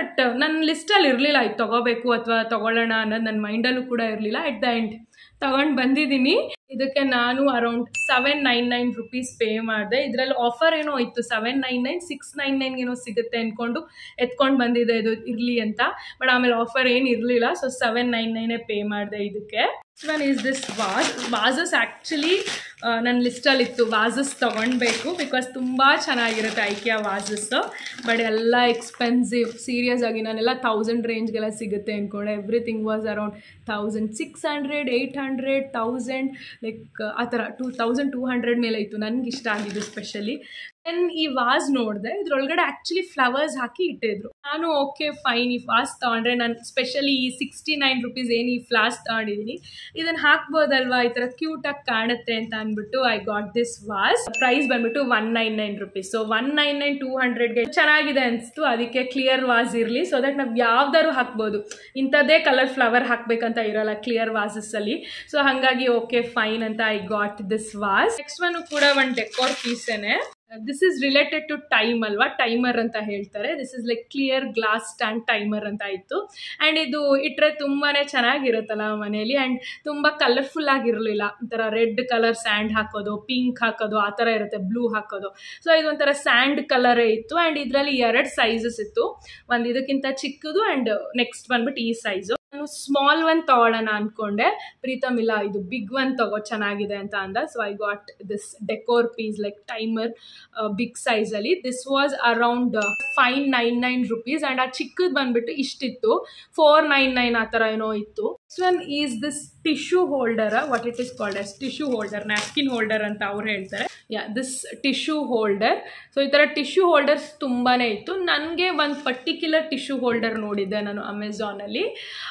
ಬಟ್ ನನ್ನ ಲಿಸ್ಟಲ್ಲಿ ಇರಲಿಲ್ಲ ಇದು ತೊಗೋಬೇಕು ಅಥವಾ ತೊಗೊಳ್ಳೋಣ ಅನ್ನೋದು ನನ್ನ ಮೈಂಡಲ್ಲೂ ಕೂಡ ಇರಲಿಲ್ಲ ಎಟ್ ದ ಎಂಡ್ ತಗೊಂಡು ಬಂದಿದ್ದೀನಿ ಇದಕ್ಕೆ ನಾನು around seven nine nine rupees pay ಮಾಡಿದೆ ಇದರಲ್ಲಿ ಆಫರ್ ಏನೋ ಇತ್ತು seven nine nine six nine nine ಏನೋ ಸಿಗುತ್ತೆ ಅಂದ್ಕೊಂಡು ಎತ್ಕೊಂಡು ಬಂದಿದೆ ಇದು ಇರಲಿ ಅಂತ ಬಟ್ ಆಮೇಲೆ ಆಫರ್ ಏನು ಇರಲಿಲ್ಲ ಸೊ ಸೆವೆನ್ ನೈನ್ ನೈನೇ ಪೇ ಮಾಡಿದೆ ಇದಕ್ಕೆ one is this vase vases actually ನನ್ನ ಲಿಸ್ಟಲ್ಲಿತ್ತು ವಾಸಸ್ ತೊಗೊಳ್ಬೇಕು ಬಿಕಾಸ್ ತುಂಬ ಚೆನ್ನಾಗಿರುತ್ತೆ ಐಕಿಯಾ ವಾಸಸ್ಸು ಬಟ್ ಎಲ್ಲ ಎಕ್ಸ್ಪೆನ್ಸಿವ್ ಸೀರಿಯಸ್ ಆಗಿ ನಾನೆಲ್ಲ ತೌಸಂಡ್ ರೇಂಜ್ಗೆಲ್ಲ ಸಿಗುತ್ತೆ ಅಂದ್ಕೊಂಡೆ everything was around thousand six hundred eight hundred thousand like ಆ ಥರ ಟೂ ತೌಸಂಡ್ ಟೂ ಹಂಡ್ರೆಡ್ ಮೇಲೆ ಇತ್ತು ನನಗೆ ಇಷ್ಟ ಆಗಿದ್ದು ಸ್ಪೆಷಲಿ ದೆನ್ ಈ ವಾಸ್ ನೋಡಿದೆ ಇದ್ರೊಳಗಡೆ ಆ್ಯಕ್ಚುಲಿ ಫ್ಲವರ್ಸ್ ಹಾಕಿ ಇಟ್ಟಿದ್ರು ನಾನು ಓಕೆ ಫೈನ್ ಈ ವಾಸ್ ತೊಗೊಂಡ್ರೆ ನಾನು ಸ್ಪೆಷಲಿ ಈ ಸಿಕ್ಸ್ಟಿ ನೈನ್ ರುಪೀಸ್ ಏನು ಈ ಫ್ಲಾಸ್ ತೊಗೊಂಡಿದ್ದೀನಿ ಇದನ್ನು ಹಾಕ್ಬೋದಲ್ವಾ ಈ ಥರ ಕ್ಯೂಟಾಗಿ ಕಾಣುತ್ತೆ ಅಂತ ಅಂದ್ಬಿಟ್ಟು I got this vase price ಬಂದ್ಬಿಟ್ಟು one nine nine rupees so one nine nine two ಹಂಡ್ರೆಡ್ಗೆ ಚೆನ್ನಾಗಿದೆ ಅನಿಸ್ತು ಅದಕ್ಕೆ ಕ್ಲಿಯರ್ ವಾಸ್ ಇರಲಿ ಸೊ ದಟ್ ನಾವು ಯಾವ್ದಾದ್ರು ಹಾಕ್ಬೋದು ಇಂಥದ್ದೇ ಕಲರ್ ಫ್ಲವರ್ ಹಾಕ್ಬೇಕಂತ ಇರಲ್ಲ ಕ್ಲಿಯರ್ ವಾಸಸ್ಸಲ್ಲಿ ಸೊ ಹಾಗಾಗಿ ಓಕೆ ಫೈನ್ ಅಂತ I got this vase next one ಕೂಡ ಒಂದು ಡೆಕೋರ್ ಪೀಸೇನೆ this is related to time ಅಲ್ವಾ ಟೈಮರ್ ಅಂತ ಹೇಳ್ತಾರೆ this is like clear glass stand timer ಅಂತ ಇತ್ತು ಆ್ಯಂಡ್ ಇದು ಇಟ್ಟರೆ ತುಂಬಾ ಚೆನ್ನಾಗಿರುತ್ತಲ್ಲ ಮನೆಯಲ್ಲಿ ಆ್ಯಂಡ್ ತುಂಬ ಕಲರ್ಫುಲ್ ಆಗಿರಲಿಲ್ಲ ಒಂಥರ ರೆಡ್ ಕಲರ್ ಸ್ಯಾಂಡ್ ಹಾಕೋದು ಪಿಂಕ್ ಹಾಕೋದು ಆ ಥರ ಇರುತ್ತೆ ಬ್ಲೂ ಹಾಕೋದು ಸೊ ಇದು ಒಂಥರ ಸ್ಯಾಂಡ್ ಕಲರೇ ಇತ್ತು ಆ್ಯಂಡ್ ಇದರಲ್ಲಿ ಎರಡು ಸೈಜಸ್ ಇತ್ತು ಒಂದು ಇದಕ್ಕಿಂತ ಚಿಕ್ಕದು ಆ್ಯಂಡ್ ನೆಕ್ಸ್ಟ್ ಬಂದ್ಬಿಟ್ಟು ಈ ಸೈಜು ನಾನು ಸ್ಮಾಲ್ ಒನ್ ತಗೊಳ್ಳೋಣ ಅಂದ್ಕೊಂಡೆ ಪ್ರೀತಮ್ ಇಲ್ಲ ಇದು ಬಿಗ್ ಒನ್ ತಗೋ ಚೆನ್ನಾಗಿದೆ ಅಂತ ಅಂದ so I got this decor piece like timer big ಸೈಜಲ್ಲಿ this was around five nine nine rupees and ಆ ಚಿಕ್ಕದು ಬಂದ್ಬಿಟ್ಟು ಇಷ್ಟಿತ್ತು ಫೋರ್ ನೈನ್ ನೈನ್ ಆ ಥರ ಏನೋ ಇತ್ತು next one is this tissue holder what it is called as tissue holder napkin holder ಅಂತ ಅವ್ರು ಹೇಳ್ತಾರೆ yeah this tissue holder so ಈ ಥರ ಟಿಶ್ಯೂ ಹೋಲ್ಡರ್ಸ್ ತುಂಬಾ ಇತ್ತು ನನಗೆ ಒಂದು ಪರ್ಟಿಕ್ಯುಲರ್ ಟಿಶ್ಯೂ ಹೋಲ್ಡರ್ ನೋಡಿದ್ದೆ ನಾನು ಅಮೆಝಾನಲ್ಲಿ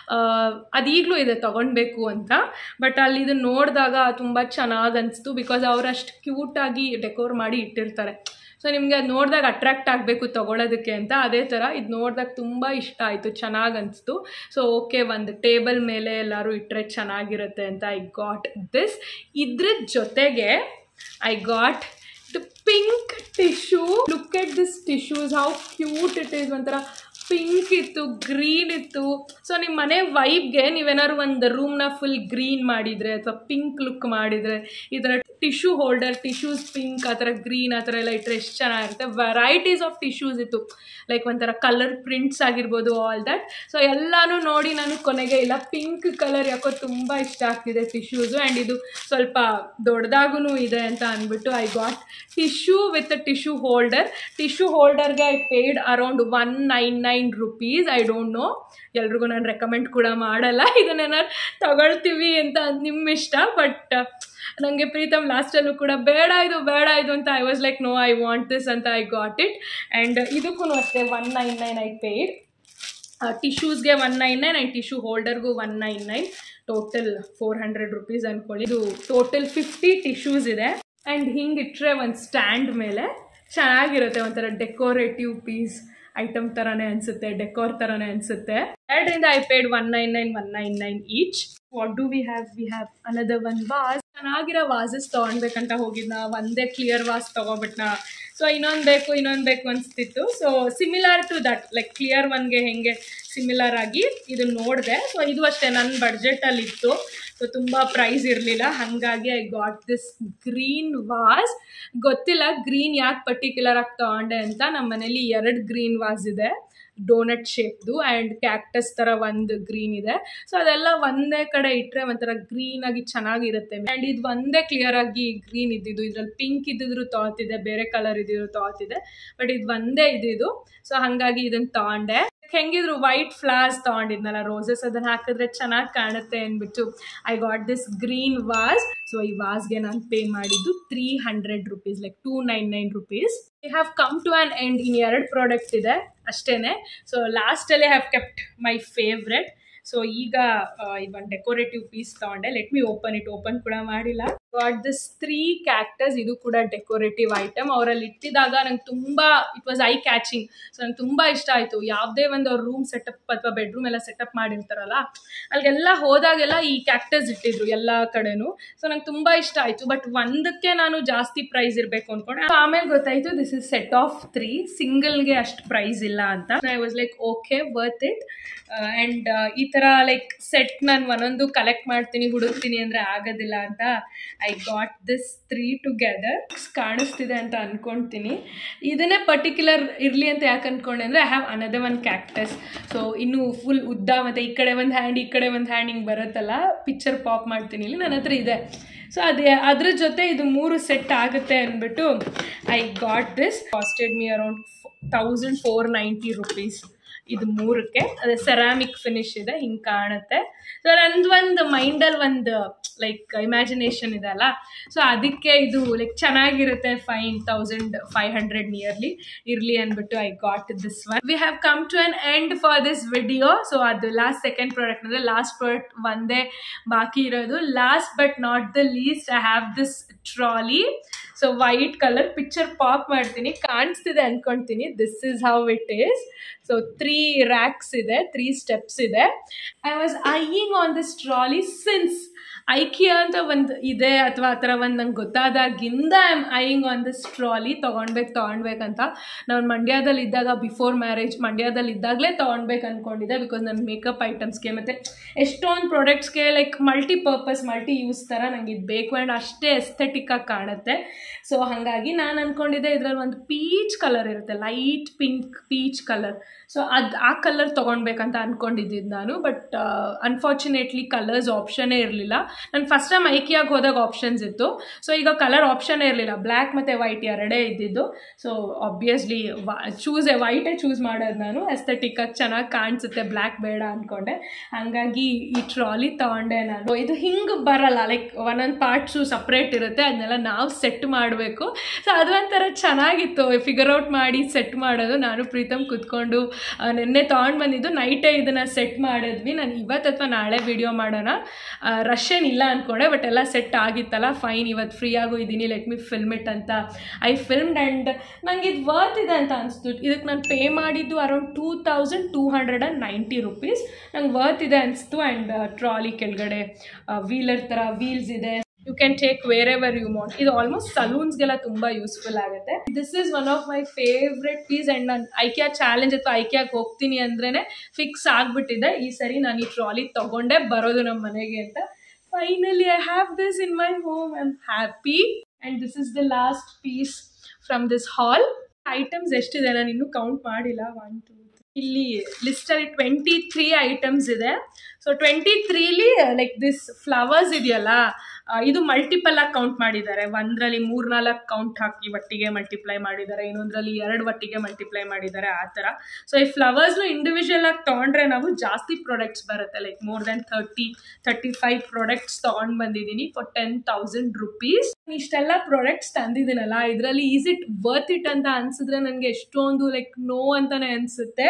ಅದೀಗಲೂ ಇದೆ ತೊಗೊಳ್ಬೇಕು ಅಂತ ಬಟ್ ಅಲ್ಲಿ ಇದು ನೋಡಿದಾಗ ತುಂಬ ಚೆನ್ನಾಗಿ ಅನಿಸ್ತು ಬಿಕಾಸ್ ಅವ್ರು ಅಷ್ಟು ಕ್ಯೂಟಾಗಿ ಡೆಕೋರ್ ಮಾಡಿ ಇಟ್ಟಿರ್ತಾರೆ ಸೊ ನಿಮಗೆ ಅದು ನೋಡಿದಾಗ ಅಟ್ರಾಕ್ಟ್ ಆಗಬೇಕು ತೊಗೊಳೋದಕ್ಕೆ ಅಂತ ಅದೇ ಥರ ಇದು ನೋಡಿದಾಗ ತುಂಬ ಇಷ್ಟ ಆಯಿತು ಚೆನ್ನಾಗಿ ಅನಿಸ್ತು ಸೊ ಓಕೆ ಒಂದು ಟೇಬಲ್ ಮೇಲೆ ಎಲ್ಲರೂ ಇಟ್ಟರೆ ಚೆನ್ನಾಗಿರುತ್ತೆ ಅಂತ ಐ ಗಾಟ್ ದಿಸ್ ಇದ್ರ ಜೊತೆಗೆ I got the pink tissue look at this tissues how cute it is ಒಂಥರ ಪಿಂಕ್ ಇತ್ತು ಗ್ರೀನ್ ಇತ್ತು ಸೊ ನಿಮ್ಮ ಮನೆ ವೈಬ್ಗೆ ನೀವೇನಾದ್ರು ಒಂದು ರೂಮ್ನ ಫುಲ್ ಗ್ರೀನ್ ಮಾಡಿದರೆ ಅಥವಾ ಪಿಂಕ್ ಲುಕ್ ಮಾಡಿದರೆ ಈ ಥರ ಟಿಶ್ಯೂ ಹೋಲ್ಡರ್ ಟಿಶ್ಯೂಸ್ ಪಿಂಕ್ ಆ ಥರ ಗ್ರೀನ್ ಆ ಥರ ಎಲ್ಲ ಇಟ್ಟರೆ ಎಷ್ಟು ಚೆನ್ನಾಗಿರುತ್ತೆ ವೆರೈಟೀಸ್ ಆಫ್ ಟಿಶ್ಯೂಸ್ ಇತ್ತು ಲೈಕ್ ಒಂಥರ ಕಲರ್ ಪ್ರಿಂಟ್ಸ್ ಆಗಿರ್ಬೋದು ಆಲ್ ದಟ್ ಸೊ ಎಲ್ಲನೂ ನೋಡಿ ನಾನು ಕೊನೆಗೆ ಇಲ್ಲ ಪಿಂಕ್ ಕಲರ್ ಯಾಕೋ ತುಂಬ ಇಷ್ಟ ಆಗ್ತಿದೆ ಟಿಶ್ಯೂಸು ಆ್ಯಂಡ್ ಇದು ಸ್ವಲ್ಪ ದೊಡ್ಡದಾಗೂ ಇದೆ ಅಂತ ಅಂದ್ಬಿಟ್ಟು I got tissue with tissue holder tissue ಹೋಲ್ಡರ್ಗೆ I paid around one nine nine rupees I don't know ಎಲ್ರಿಗೂ ನಾನು ರೆಕಮೆಂಡ್ ಕೂಡ ಮಾಡಲ್ಲ ಇದನ್ನೇನಾರು ತಗೊಳ್ತೀವಿ ಅಂತ ನಿಮ್ಮ ಇಷ್ಟ ಬಟ್ ನನಗೆ ಪ್ರೀತಮ್ ಲಾಸ್ಟಲ್ಲೂ ಕೂಡ ಬೇಡ ಇದು ಬೇಡ ಇದು ಅಂತ I was like no I want this ಅಂತ ಐ ಗಾಟ್ ಇಟ್ ಆ್ಯಂಡ್ ಇದಕ್ಕೂ ಅಷ್ಟೇ one nine nine I paid ಟಿಶ್ಯೂಸ್ಗೆ one nine nine and tissue ಹೋಲ್ಡರ್ಗೂ one nine nine total four hundred rupees ಅಂದ್ಕೊಳ್ಳಿ ಇದು ಟೋಟಲ್ ಫಿಫ್ಟಿ ಟಿಶ್ಯೂಸ್ ಇದೆ and ಹಿಂಗೆ ಇಟ್ಟರೆ ಒಂದು ಸ್ಟ್ಯಾಂಡ್ ಮೇಲೆ ಚೆನ್ನಾಗಿರುತ್ತೆ ಒಂಥರ ಡೆಕೋರೇಟಿವ್ ಪೀಸ್ ಐಟಮ್ ಥರನೇ ಅನಿಸುತ್ತೆ ಡೆಕೋರ್ ಥರನೇ ಅನಿಸುತ್ತೆ ಎರಡರಿಂದ I paid one nine nine one nine nine each what do we have we have another one vase ಚೆನ್ನಾಗಿರೋ ವಾಸಸ್ ತೊಗೊಳ್ಬೇಕಂತ ಹೋಗಿದ್ನ ಒಂದೇ ಕ್ಲಿಯರ್ ವಾಸ್ ತೊಗೊಬಿಟ್ನ ಸೊ ಇನ್ನೊಂದು ಬೇಕು ಇನ್ನೊಂದು ಬೇಕು ಅನಿಸ್ತಿತ್ತು so similar to that like clear ಒನ್ಗೆ ಹೆಂಗೆ ಸಿಮಿಲರ್ ಆಗಿ ಇದನ್ನ ನೋಡಿದೆ ಸೊ ಇದು ಅಷ್ಟೇ ನನ್ನ ಬಡ್ಜೆಟಲ್ಲಿ ಇತ್ತು ಸೊ ತುಂಬ ಪ್ರೈಸ್ ಇರಲಿಲ್ಲ ಹಾಗಾಗಿ I got this green vase ಗೊತ್ತಿಲ್ಲ ಗ್ರೀನ್ ಯಾಕೆ ಪರ್ಟಿಕ್ಯುಲರ್ ಆಗಿ ತೊಗೊಂಡೆ ಅಂತ ನಮ್ಮ ಮನೇಲಿ ಎರಡು ಗ್ರೀನ್ ವಾಸ್ ಇದೆ ಡೋನಟ್ ಶೇಪ್ದು ಆ್ಯಂಡ್ ಕ್ಯಾಕ್ಟಸ್ ಥರ ಒಂದು ಗ್ರೀನ್ ಇದೆ ಸೊ ಅದೆಲ್ಲ ಒಂದೇ ಕಡೆ ಇಟ್ಟರೆ ಒಂಥರ ಗ್ರೀನ್ ಆಗಿ ಚೆನ್ನಾಗಿರುತ್ತೆ ಆ್ಯಂಡ್ ಇದು ಒಂದೇ ಕ್ಲಿಯರ್ ಆಗಿ ಗ್ರೀನ್ ಇದ್ದಿದ್ದು ಇದ್ರಲ್ಲಿ ಪಿಂಕ್ ಇದ್ದಿದ್ರು ತೊಗೊತಿದೆ ಬೇರೆ ಕಲರ್ ಇದ್ದಿದ್ರು ತೊಗೊತಿದೆ ಬಟ್ ಇದು ಒಂದೇ ಇದ್ದಿದ್ದು ಸೊ ಹಾಗಾಗಿ ಇದನ್ನು ತೊಗೊಂಡೆ ಹೆಂಗಿದ್ರು ವೈಟ್ ಫ್ಲವರ್ಸ್ ತೊಗೊಂಡಿದ್ನಲ್ಲ ರೋಸಸ್ ಅದನ್ನು ಹಾಕಿದ್ರೆ ಚೆನ್ನಾಗಿ ಕಾಣುತ್ತೆ ಅಂದ್ಬಿಟ್ಟು I got this green vase so ಈ ವಾಸ್ಗೆ ನಾನು ಪೇ ಮಾಡಿದ್ದು three hundred rupees like two nine nine rupees I have come to an end in ಎರಡು ಪ್ರಾಡಕ್ಟ್ ಇದೆ ಅಷ್ಟೇ ಸೊ ಲಾಸ್ಟಲ್ಲೇ have kept my favourite so ಈಗ ಇದೊಂದು ಡೆಕೋರೇಟಿವ್ ಪೀಸ್ ತೊಗೊಂಡೆ let me open it open ಕೂಡ ಮಾಡಿಲ್ಲ ಗಾಟ್ ದಿಸ್ ತ್ರೀ ಕ್ಯಾಕ್ಟಸ್ ಇದು ಕೂಡ ಡೆಕೋರೇಟಿವ್ ಐಟಮ್ ಅವರಲ್ಲಿ ಇಟ್ಟಿದಾಗ ನಂಗೆ ತುಂಬ it was eye catching so ನಂಗೆ ತುಂಬ ಇಷ್ಟ ಆಯಿತು ಯಾವುದೇ ಒಂದು ಅವ್ರ ರೂಮ್ ಸೆಟಪ್ ಅಥವಾ ಬೆಡ್ರೂಮ್ ಎಲ್ಲ ಸೆಟಪ್ ಮಾಡಿರ್ತಾರಲ್ಲ ಅಲ್ಲಿಗೆಲ್ಲ ಹೋದಾಗೆಲ್ಲ ಈ ಕ್ಯಾಕ್ಟಸ್ ಇಟ್ಟಿದ್ರು ಎಲ್ಲ ಕಡೆನೂ ಸೊ ನಂಗೆ ತುಂಬ ಇಷ್ಟ ಆಯಿತು ಬಟ್ ಒಂದಕ್ಕೆ ನಾನು ಜಾಸ್ತಿ ಪ್ರೈಸ್ ಇರಬೇಕು ಅಂದ್ಕೊಂಡೆ ಆಮೇಲೆ ಗೊತ್ತಾಯಿತು this is set of three ಸಿಂಗಲ್ಗೆ ಅಷ್ಟು ಪ್ರೈಸ್ ಇಲ್ಲ ಅಂತ I was like okay worth it and ಈ ಥರ ಲೈಕ್ ಸೆಟ್ ನಾನು ಒಂದೊಂದು ಕಲೆಕ್ಟ್ ಮಾಡ್ತೀನಿ ಹುಡುಕ್ತೀನಿ ಅಂದರೆ ಆಗೋದಿಲ್ಲ ಅಂತ I got this three together ಕಾಣಿಸ್ತಿದೆ ಅಂತ ಅಂದ್ಕೊಳ್ತೀನಿ ಇದನ್ನೇ ಪರ್ಟಿಕ್ಯುಲರ್ ಇರಲಿ ಅಂತ ಯಾಕೆ ಅಂದ್ಕೊಂಡೆ ಅಂದರೆ I have another one cactus so ಇನ್ನು ಫುಲ್ ಉದ್ದ ಮತ್ತು ಈ ಕಡೆ ಒಂದು ಹ್ಯಾಂಡ್ ಈ ಕಡೆ ಒಂದು ಹ್ಯಾಂಡ್ ಹಿಂಗೆ ಬರುತ್ತಲ್ಲ ಪಿಕ್ಚರ್ ಪಾಪ್ ಮಾಡ್ತೀನಿ ಇಲ್ಲಿ ನನ್ನ ಹತ್ರ ಇದೆ ಸೊ ಅದೇ ಅದ್ರ ಜೊತೆ ಇದು ಮೂರು ಸೆಟ್ ಆಗುತ್ತೆ ಅಂದ್ಬಿಟ್ಟು I got this costed me around thousand four ninety rupees ಇದು ಮೂರಕ್ಕೆ ಅದೇ ಸೆರಾಮಿಕ್ ಫಿನಿಶ್ ಇದೆ ಹಿಂಗೆ ಕಾಣುತ್ತೆ ಸೊ ನಂದು ಒಂದು ಮೈಂಡಲ್ಲಿ ಒಂದು ಲೈಕ್ ಇಮ್ಯಾಜಿನೇಷನ್ ಇದೆ ಅಲ್ಲ ಸೊ ಅದಕ್ಕೆ ಇದು ಲೈಕ್ ಚೆನ್ನಾಗಿರುತ್ತೆ fine thousand five hundred nearly ಇರಲಿ ಅಂದ್ಬಿಟ್ಟು I got this one we have come to an end for this video so ಅದು ಲಾಸ್ಟ್ ಸೆಕೆಂಡ್ ಪ್ರಾಡಕ್ಟ್ ಅಂದರೆ ಲಾಸ್ಟ್ ಪ್ರಾಡಕ್ಟ್ ಒಂದೇ ಬಾಕಿ ಇರೋದು last but not the least I have this trolley so white colour picture pop ಮಾಡ್ತೀನಿ ಕಾಣಿಸ್ತಿದೆ ಅನ್ಕೊಳ್ತೀನಿ this is how it is so three racks ಇದೆ three steps ಇದೆ I was eyeing on this trolley since IKEA ಅಂತ ಒಂದು ಇದೆ ಅಥವಾ ಆ ಥರ ಒಂದು ನಂಗೆ ಗೊತ್ತಾದಾಗಿಂದ I am eyeing on this trolley ತೊಗೊಳ್ಬೇಕು ತೊಗೊಳ್ಬೇಕಂತ ನಾನು ಮಂಡ್ಯದಲ್ಲಿ ಇದ್ದಾಗ ಬಿಫೋರ್ ಮ್ಯಾರೇಜ್ ಮಂಡ್ಯದಲ್ಲಿ ಇದ್ದಾಗಲೇ ತೊಗೊಳ್ಬೇಕು ಅಂದ್ಕೊಂಡಿದ್ದೆ ಬಿಕಾಸ್ ನನ್ನ ಮೇಕಪ್ ಐಟಮ್ಸ್ಗೆ ಮತ್ತು ಎಷ್ಟೊಂದು ಪ್ರಾಡಕ್ಟ್ಸ್ಗೆ ಲೈಕ್ ಮಲ್ಟಿಪರ್ಪಸ್ ಮಲ್ಟಿ ಯೂಸ್ ಥರ ನಂಗೆ ಇದು ಬೇಕು ಆ್ಯಂಡ್ ಅಷ್ಟೇ ಎಸ್ಥೆಟಿಕ್ಕಾಗಿ ಕಾಣುತ್ತೆ ಸೊ ಹಾಗಾಗಿ ನಾನು ಅಂದ್ಕೊಂಡಿದ್ದೆ ಇದರಲ್ಲಿ ಒಂದು ಪೀಚ್ ಕಲರ್ ಇರುತ್ತೆ light pink peach colour so ಅದು ಆ ಕಲರ್ ತೊಗೊಳ್ಬೇಕಂತ ಅಂದ್ಕೊಂಡಿದ್ದಿದ್ದು ನಾನು ಬಟ್ ಅನ್ಫಾರ್ಚುನೇಟ್ಲಿ ಕಲರ್ಸ್ ಆಪ್ಷನ್ನೇ ಇರಲಿಲ್ಲ ನಾನು ಫಸ್ಟ್ ಟೈಮ್ ಐಕಿಯಾಗಿ ಹೋದಾಗ ಆಪ್ಷನ್ಸ್ ಇತ್ತು ಸೊ ಈಗ ಕಲರ್ ಆಪ್ಷನ್ನೇ ಇರಲಿಲ್ಲ ಬ್ಲ್ಯಾಕ್ ಮತ್ತು ವೈಟ್ ಎರಡೇ ಇದ್ದಿದ್ದು ಸೊ ಆಬ್ವಿಯಸ್ಲಿ ಚೂಸ್ ವೈಟೇ ಚೂಸ್ ಮಾಡೋದು ನಾನು ಎಸ್ಥೆಟಿಕ್ಕಾಗಿ ಚೆನ್ನಾಗಿ ಕಾಣಿಸುತ್ತೆ ಬ್ಲ್ಯಾಕ್ ಬೇಡ ಅಂದ್ಕೊಂಡೆ ಹಾಗಾಗಿ ಈ ಟ್ರಾಲಿ ತೊಗೊಂಡೆ ನಾನು ಇದು ಹಿಂಗೆ ಬರಲ್ಲ ಲೈಕ್ ಒಂದೊಂದು ಪಾರ್ಟ್ಸು ಸಪ್ರೇಟ್ ಇರುತ್ತೆ ಅದನ್ನೆಲ್ಲ ನಾವು ಸೆಟ್ ಮಾಡಬೇಕು ಸೊ ಅದು ಒಂಥರ ಚೆನ್ನಾಗಿತ್ತು ಫಿಗರ್ ಔಟ್ ಮಾಡಿ ಸೆಟ್ ಮಾಡೋದು ನಾನು ಪ್ರೀತಮ್ ಕುತ್ಕೊಂಡು ನಿನ್ನೆ ತೊಗೊಂಡು ಬಂದಿದ್ದು ನೈಟೇ ಇದನ್ನು ಸೆಟ್ ಮಾಡಿದ್ವಿ ನಾನು ಇವತ್ತು ಅಥವಾ ನಾಳೆ ವಿಡಿಯೋ ಮಾಡೋಣ ರಶ್ ಏನಿಲ್ಲ ಅಂದ್ಕೊಂಡೆ ಬಟ್ ಎಲ್ಲ ಸೆಟ್ ಆಗಿತ್ತಲ್ಲ ಫೈನ್ ಇವತ್ತು ಫ್ರೀ ಆಗು ಇದ್ದೀನಿ ಲೆಟ್ ಮಿ ಫಿಲ್ಮ್ ಇಟ್ ಅಂತ ಐ ಫಿಲ್ಮ್ಡ್ ಆ್ಯಂಡ್ ನಂಗೆ ಇದು ವರ್ತ್ ಇದೆ ಅಂತ ಅನಿಸ್ತು ಇದಕ್ಕೆ ನಾನು ಪೇ ಮಾಡಿದ್ದು around two thousand two hundred and ninety rupees ನಂಗೆ ವರ್ತ್ ಇದೆ ಅನಿಸ್ತು ಆ್ಯಂಡ್ ಟ್ರಾಲಿ ಕೆಳಗಡೆ ವೀಲರ್ ಥರ ವೀಲ್ಸ್ ಇದೆ you can take wherever you want ಇದು ಆಲ್ಮೋಸ್ಟ್ ಸಲೂನ್ಸ್ಗೆಲ್ಲ ತುಂಬ ಯೂಸ್ಫುಲ್ ಆಗುತ್ತೆ this is one of my favourite piece and ನಾನು ಐಕ್ಯಾ ಚಾಲೆಂಜ್ ಅಥವಾ ಐಕ್ಯಾಗೆ ಹೋಗ್ತೀನಿ ಅಂದ್ರೇ ಫಿಕ್ಸ್ ಆಗಿಬಿಟ್ಟಿದೆ ಈ ಸರಿ ನಾನು ಈ ಟ್ರಾಲಿ ತೊಗೊಂಡೇ ಬರೋದು ನಮ್ಮ ಮನೆಗೆ ಅಂತ finally I have this in my home I am happy and this is the last piece from this haul items ಎಷ್ಟಿದೆ ನಾನು ಇನ್ನೂ ಕೌಂಟ್ ಮಾಡಿಲ್ಲ ಒನ್ ಟು ಇಲ್ಲಿ ಲಿಸ್ಟಲ್ಲಿ ಟ್ವೆಂಟಿ ತ್ರೀ ಐಟಮ್ಸ್ ಇದೆ ಸೊ ಟ್ವೆಂಟಿ ತ್ರೀಲಿ ಲೈಕ್ ದಿಸ್ ಫ್ಲವರ್ಸ್ ಇದೆಯಲ್ಲ ಇದು ಮಲ್ಟಿಪಲ್ ಆಗಿ ಕೌಂಟ್ ಮಾಡಿದ್ದಾರೆ ಒಂದರಲ್ಲಿ ಮೂರು ನಾಲ್ಕು ಕೌಂಟ್ ಹಾಕಿ ಒಟ್ಟಿಗೆ ಮಲ್ಟಿಪ್ಲೈ ಮಾಡಿದ್ದಾರೆ ಇನ್ನೊಂದರಲ್ಲಿ ಎರಡು ಒಟ್ಟಿಗೆ ಮಲ್ಟಿಪ್ಲೈ ಮಾಡಿದ್ದಾರೆ ಆ ಥರ ಸೊ ಈ ಫ್ಲವರ್ಸ್ನು ಇಂಡಿವಿಜುವಲ್ ಆಗಿ ತೊಗೊಂಡ್ರೆ ನಾವು ಜಾಸ್ತಿ ಪ್ರಾಡಕ್ಟ್ಸ್ ಬರುತ್ತೆ like more than thirty thirty five products ತೊಗೊಂಡು ಬಂದಿದ್ದೀನಿ ಫಾರ್ ಟೆನ್ ತೌಸಂಡ್ ರುಪೀಸ್ ಇಷ್ಟೆಲ್ಲ ಪ್ರಾಡಕ್ಟ್ಸ್ ತಂದಿದ್ದೀನಲ್ಲ ಇದರಲ್ಲಿ ಈಸ್ ಇಟ್ ವರ್ತ್ ಇಟ್ ಅಂತ ಅನ್ಸಿದ್ರೆ ನನಗೆ ಎಷ್ಟೊಂದು ಲೈಕ್ ನೋ ಅಂತಲೇ ಅನಿಸುತ್ತೆ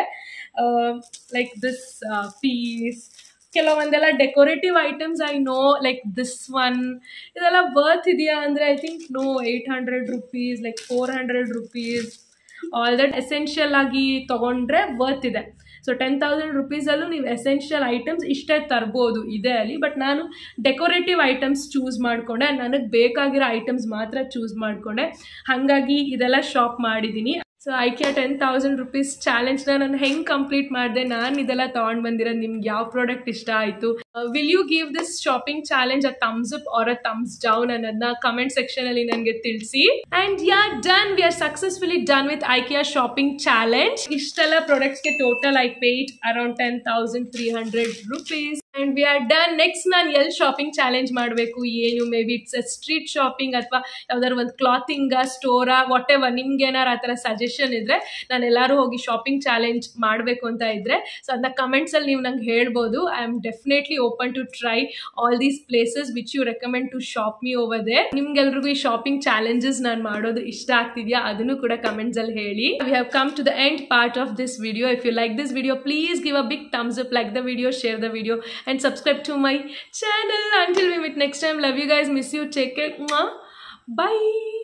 ಲೈಕ್ ದಿಸ್ ಪೀಸ್ ಕೆಲವೊಂದೆಲ್ಲ decorative items I know like this one ಇದೆಲ್ಲ ವರ್ತ್ ಇದೆಯಾ ಅಂದರೆ I think no eight hundred rupees like four hundred rupees all that essential ಆಗಿ ತೊಗೊಂಡ್ರೆ ವರ್ತ್ ಇದೆ ಸೊ ಟೆನ್ ತೌಸಂಡ್ ರುಪೀಸಲ್ಲೂ ನೀವು ಎಸೆನ್ಷಿಯಲ್ ಐಟಮ್ಸ್ ಇಷ್ಟೇ ತರ್ಬೋದು ಇದೆ ಅಲ್ಲಿ ಬಟ್ ನಾನು ಡೆಕೋರೇಟಿವ್ ಐಟಮ್ಸ್ ಚೂಸ್ ಮಾಡಿಕೊಂಡೆ ನನಗೆ ಬೇಕಾಗಿರೋ ಐಟಮ್ಸ್ ಮಾತ್ರ ಚೂಸ್ ಮಾಡಿಕೊಂಡೆ ಹಾಗಾಗಿ ಇದೆಲ್ಲ ಶಾಪ್ ಮಾಡಿದ್ದೀನಿ so IKEA ten thousand rupees ಚಾಲೆಂಜ್ನ ನಾನು ಹೆಂಗೆ ಕಂಪ್ಲೀಟ್ ಮಾಡಿದೆ ನಾನು ಇದೆಲ್ಲ ತೊಗೊಂಡು ಬಂದಿರೋದು ನಿಮ್ಗೆ ಯಾವ ಪ್ರಾಡಕ್ಟ್ ಇಷ್ಟ ಆಯಿತು will you give this shopping challenge a thumbs up or a thumbs down ಅನ್ನೋದನ್ನ ಕಮೆಂಟ್ ಸೆಕ್ಷನಲ್ಲಿ ನನಗೆ ತಿಳಿಸಿ and yeah done we are successfully done with IKEA shopping challenge ಇಷ್ಟೆಲ್ಲ ಪ್ರಾಡಕ್ಟ್ಸ್ಗೆ total I paid around ten thousand three hundred rupees and we are done next ನಾನು ಎಲ್ಲಿ shopping challenge ಮಾಡಬೇಕು ಏನು maybe it's a street shopping ಅಥವಾ ಯಾವ್ದಾದ್ರು ಒಂದು ಕ್ಲಾತಿಂಗ ಸ್ಟೋರಾ what ever ನಿಮ್ಗೆ ಏನಾರು ಆ ಥರ ಸಜೆಷನ್ ಇದ್ದರೆ ನಾನು ಎಲ್ಲರೂ ಹೋಗಿ ಶಾಪಿಂಗ್ ಚಾಲೆಂಜ್ ಮಾಡಬೇಕು ಅಂತ ಇದ್ದರೆ ಸೊ ಅದನ್ನ ಕಮೆಂಟ್ಸಲ್ಲಿ ನೀವು ನಂಗೆ ಹೇಳ್ಬೋದು I am definitely open to try all these places which you recommend to shop me over there ನಿಮ್ಗೆಲ್ರಿಗೂ ಈ ಶಾಪಿಂಗ್ ಚಾಲೆಂಜಸ್ ನಾನು ಮಾಡೋದು ಇಷ್ಟ ಆಗ್ತಿದೆಯಾ ಅದನ್ನು ಕೂಡ ಕಮೆಂಟ್ಸ್ ಅಲ್ಲಿ ಹೇಳಿ we have come to the end part of this video if you like this video please give a big thumbs up like the video share the video and subscribe to my channel until we meet next time love you guys miss you take care Mwah. bye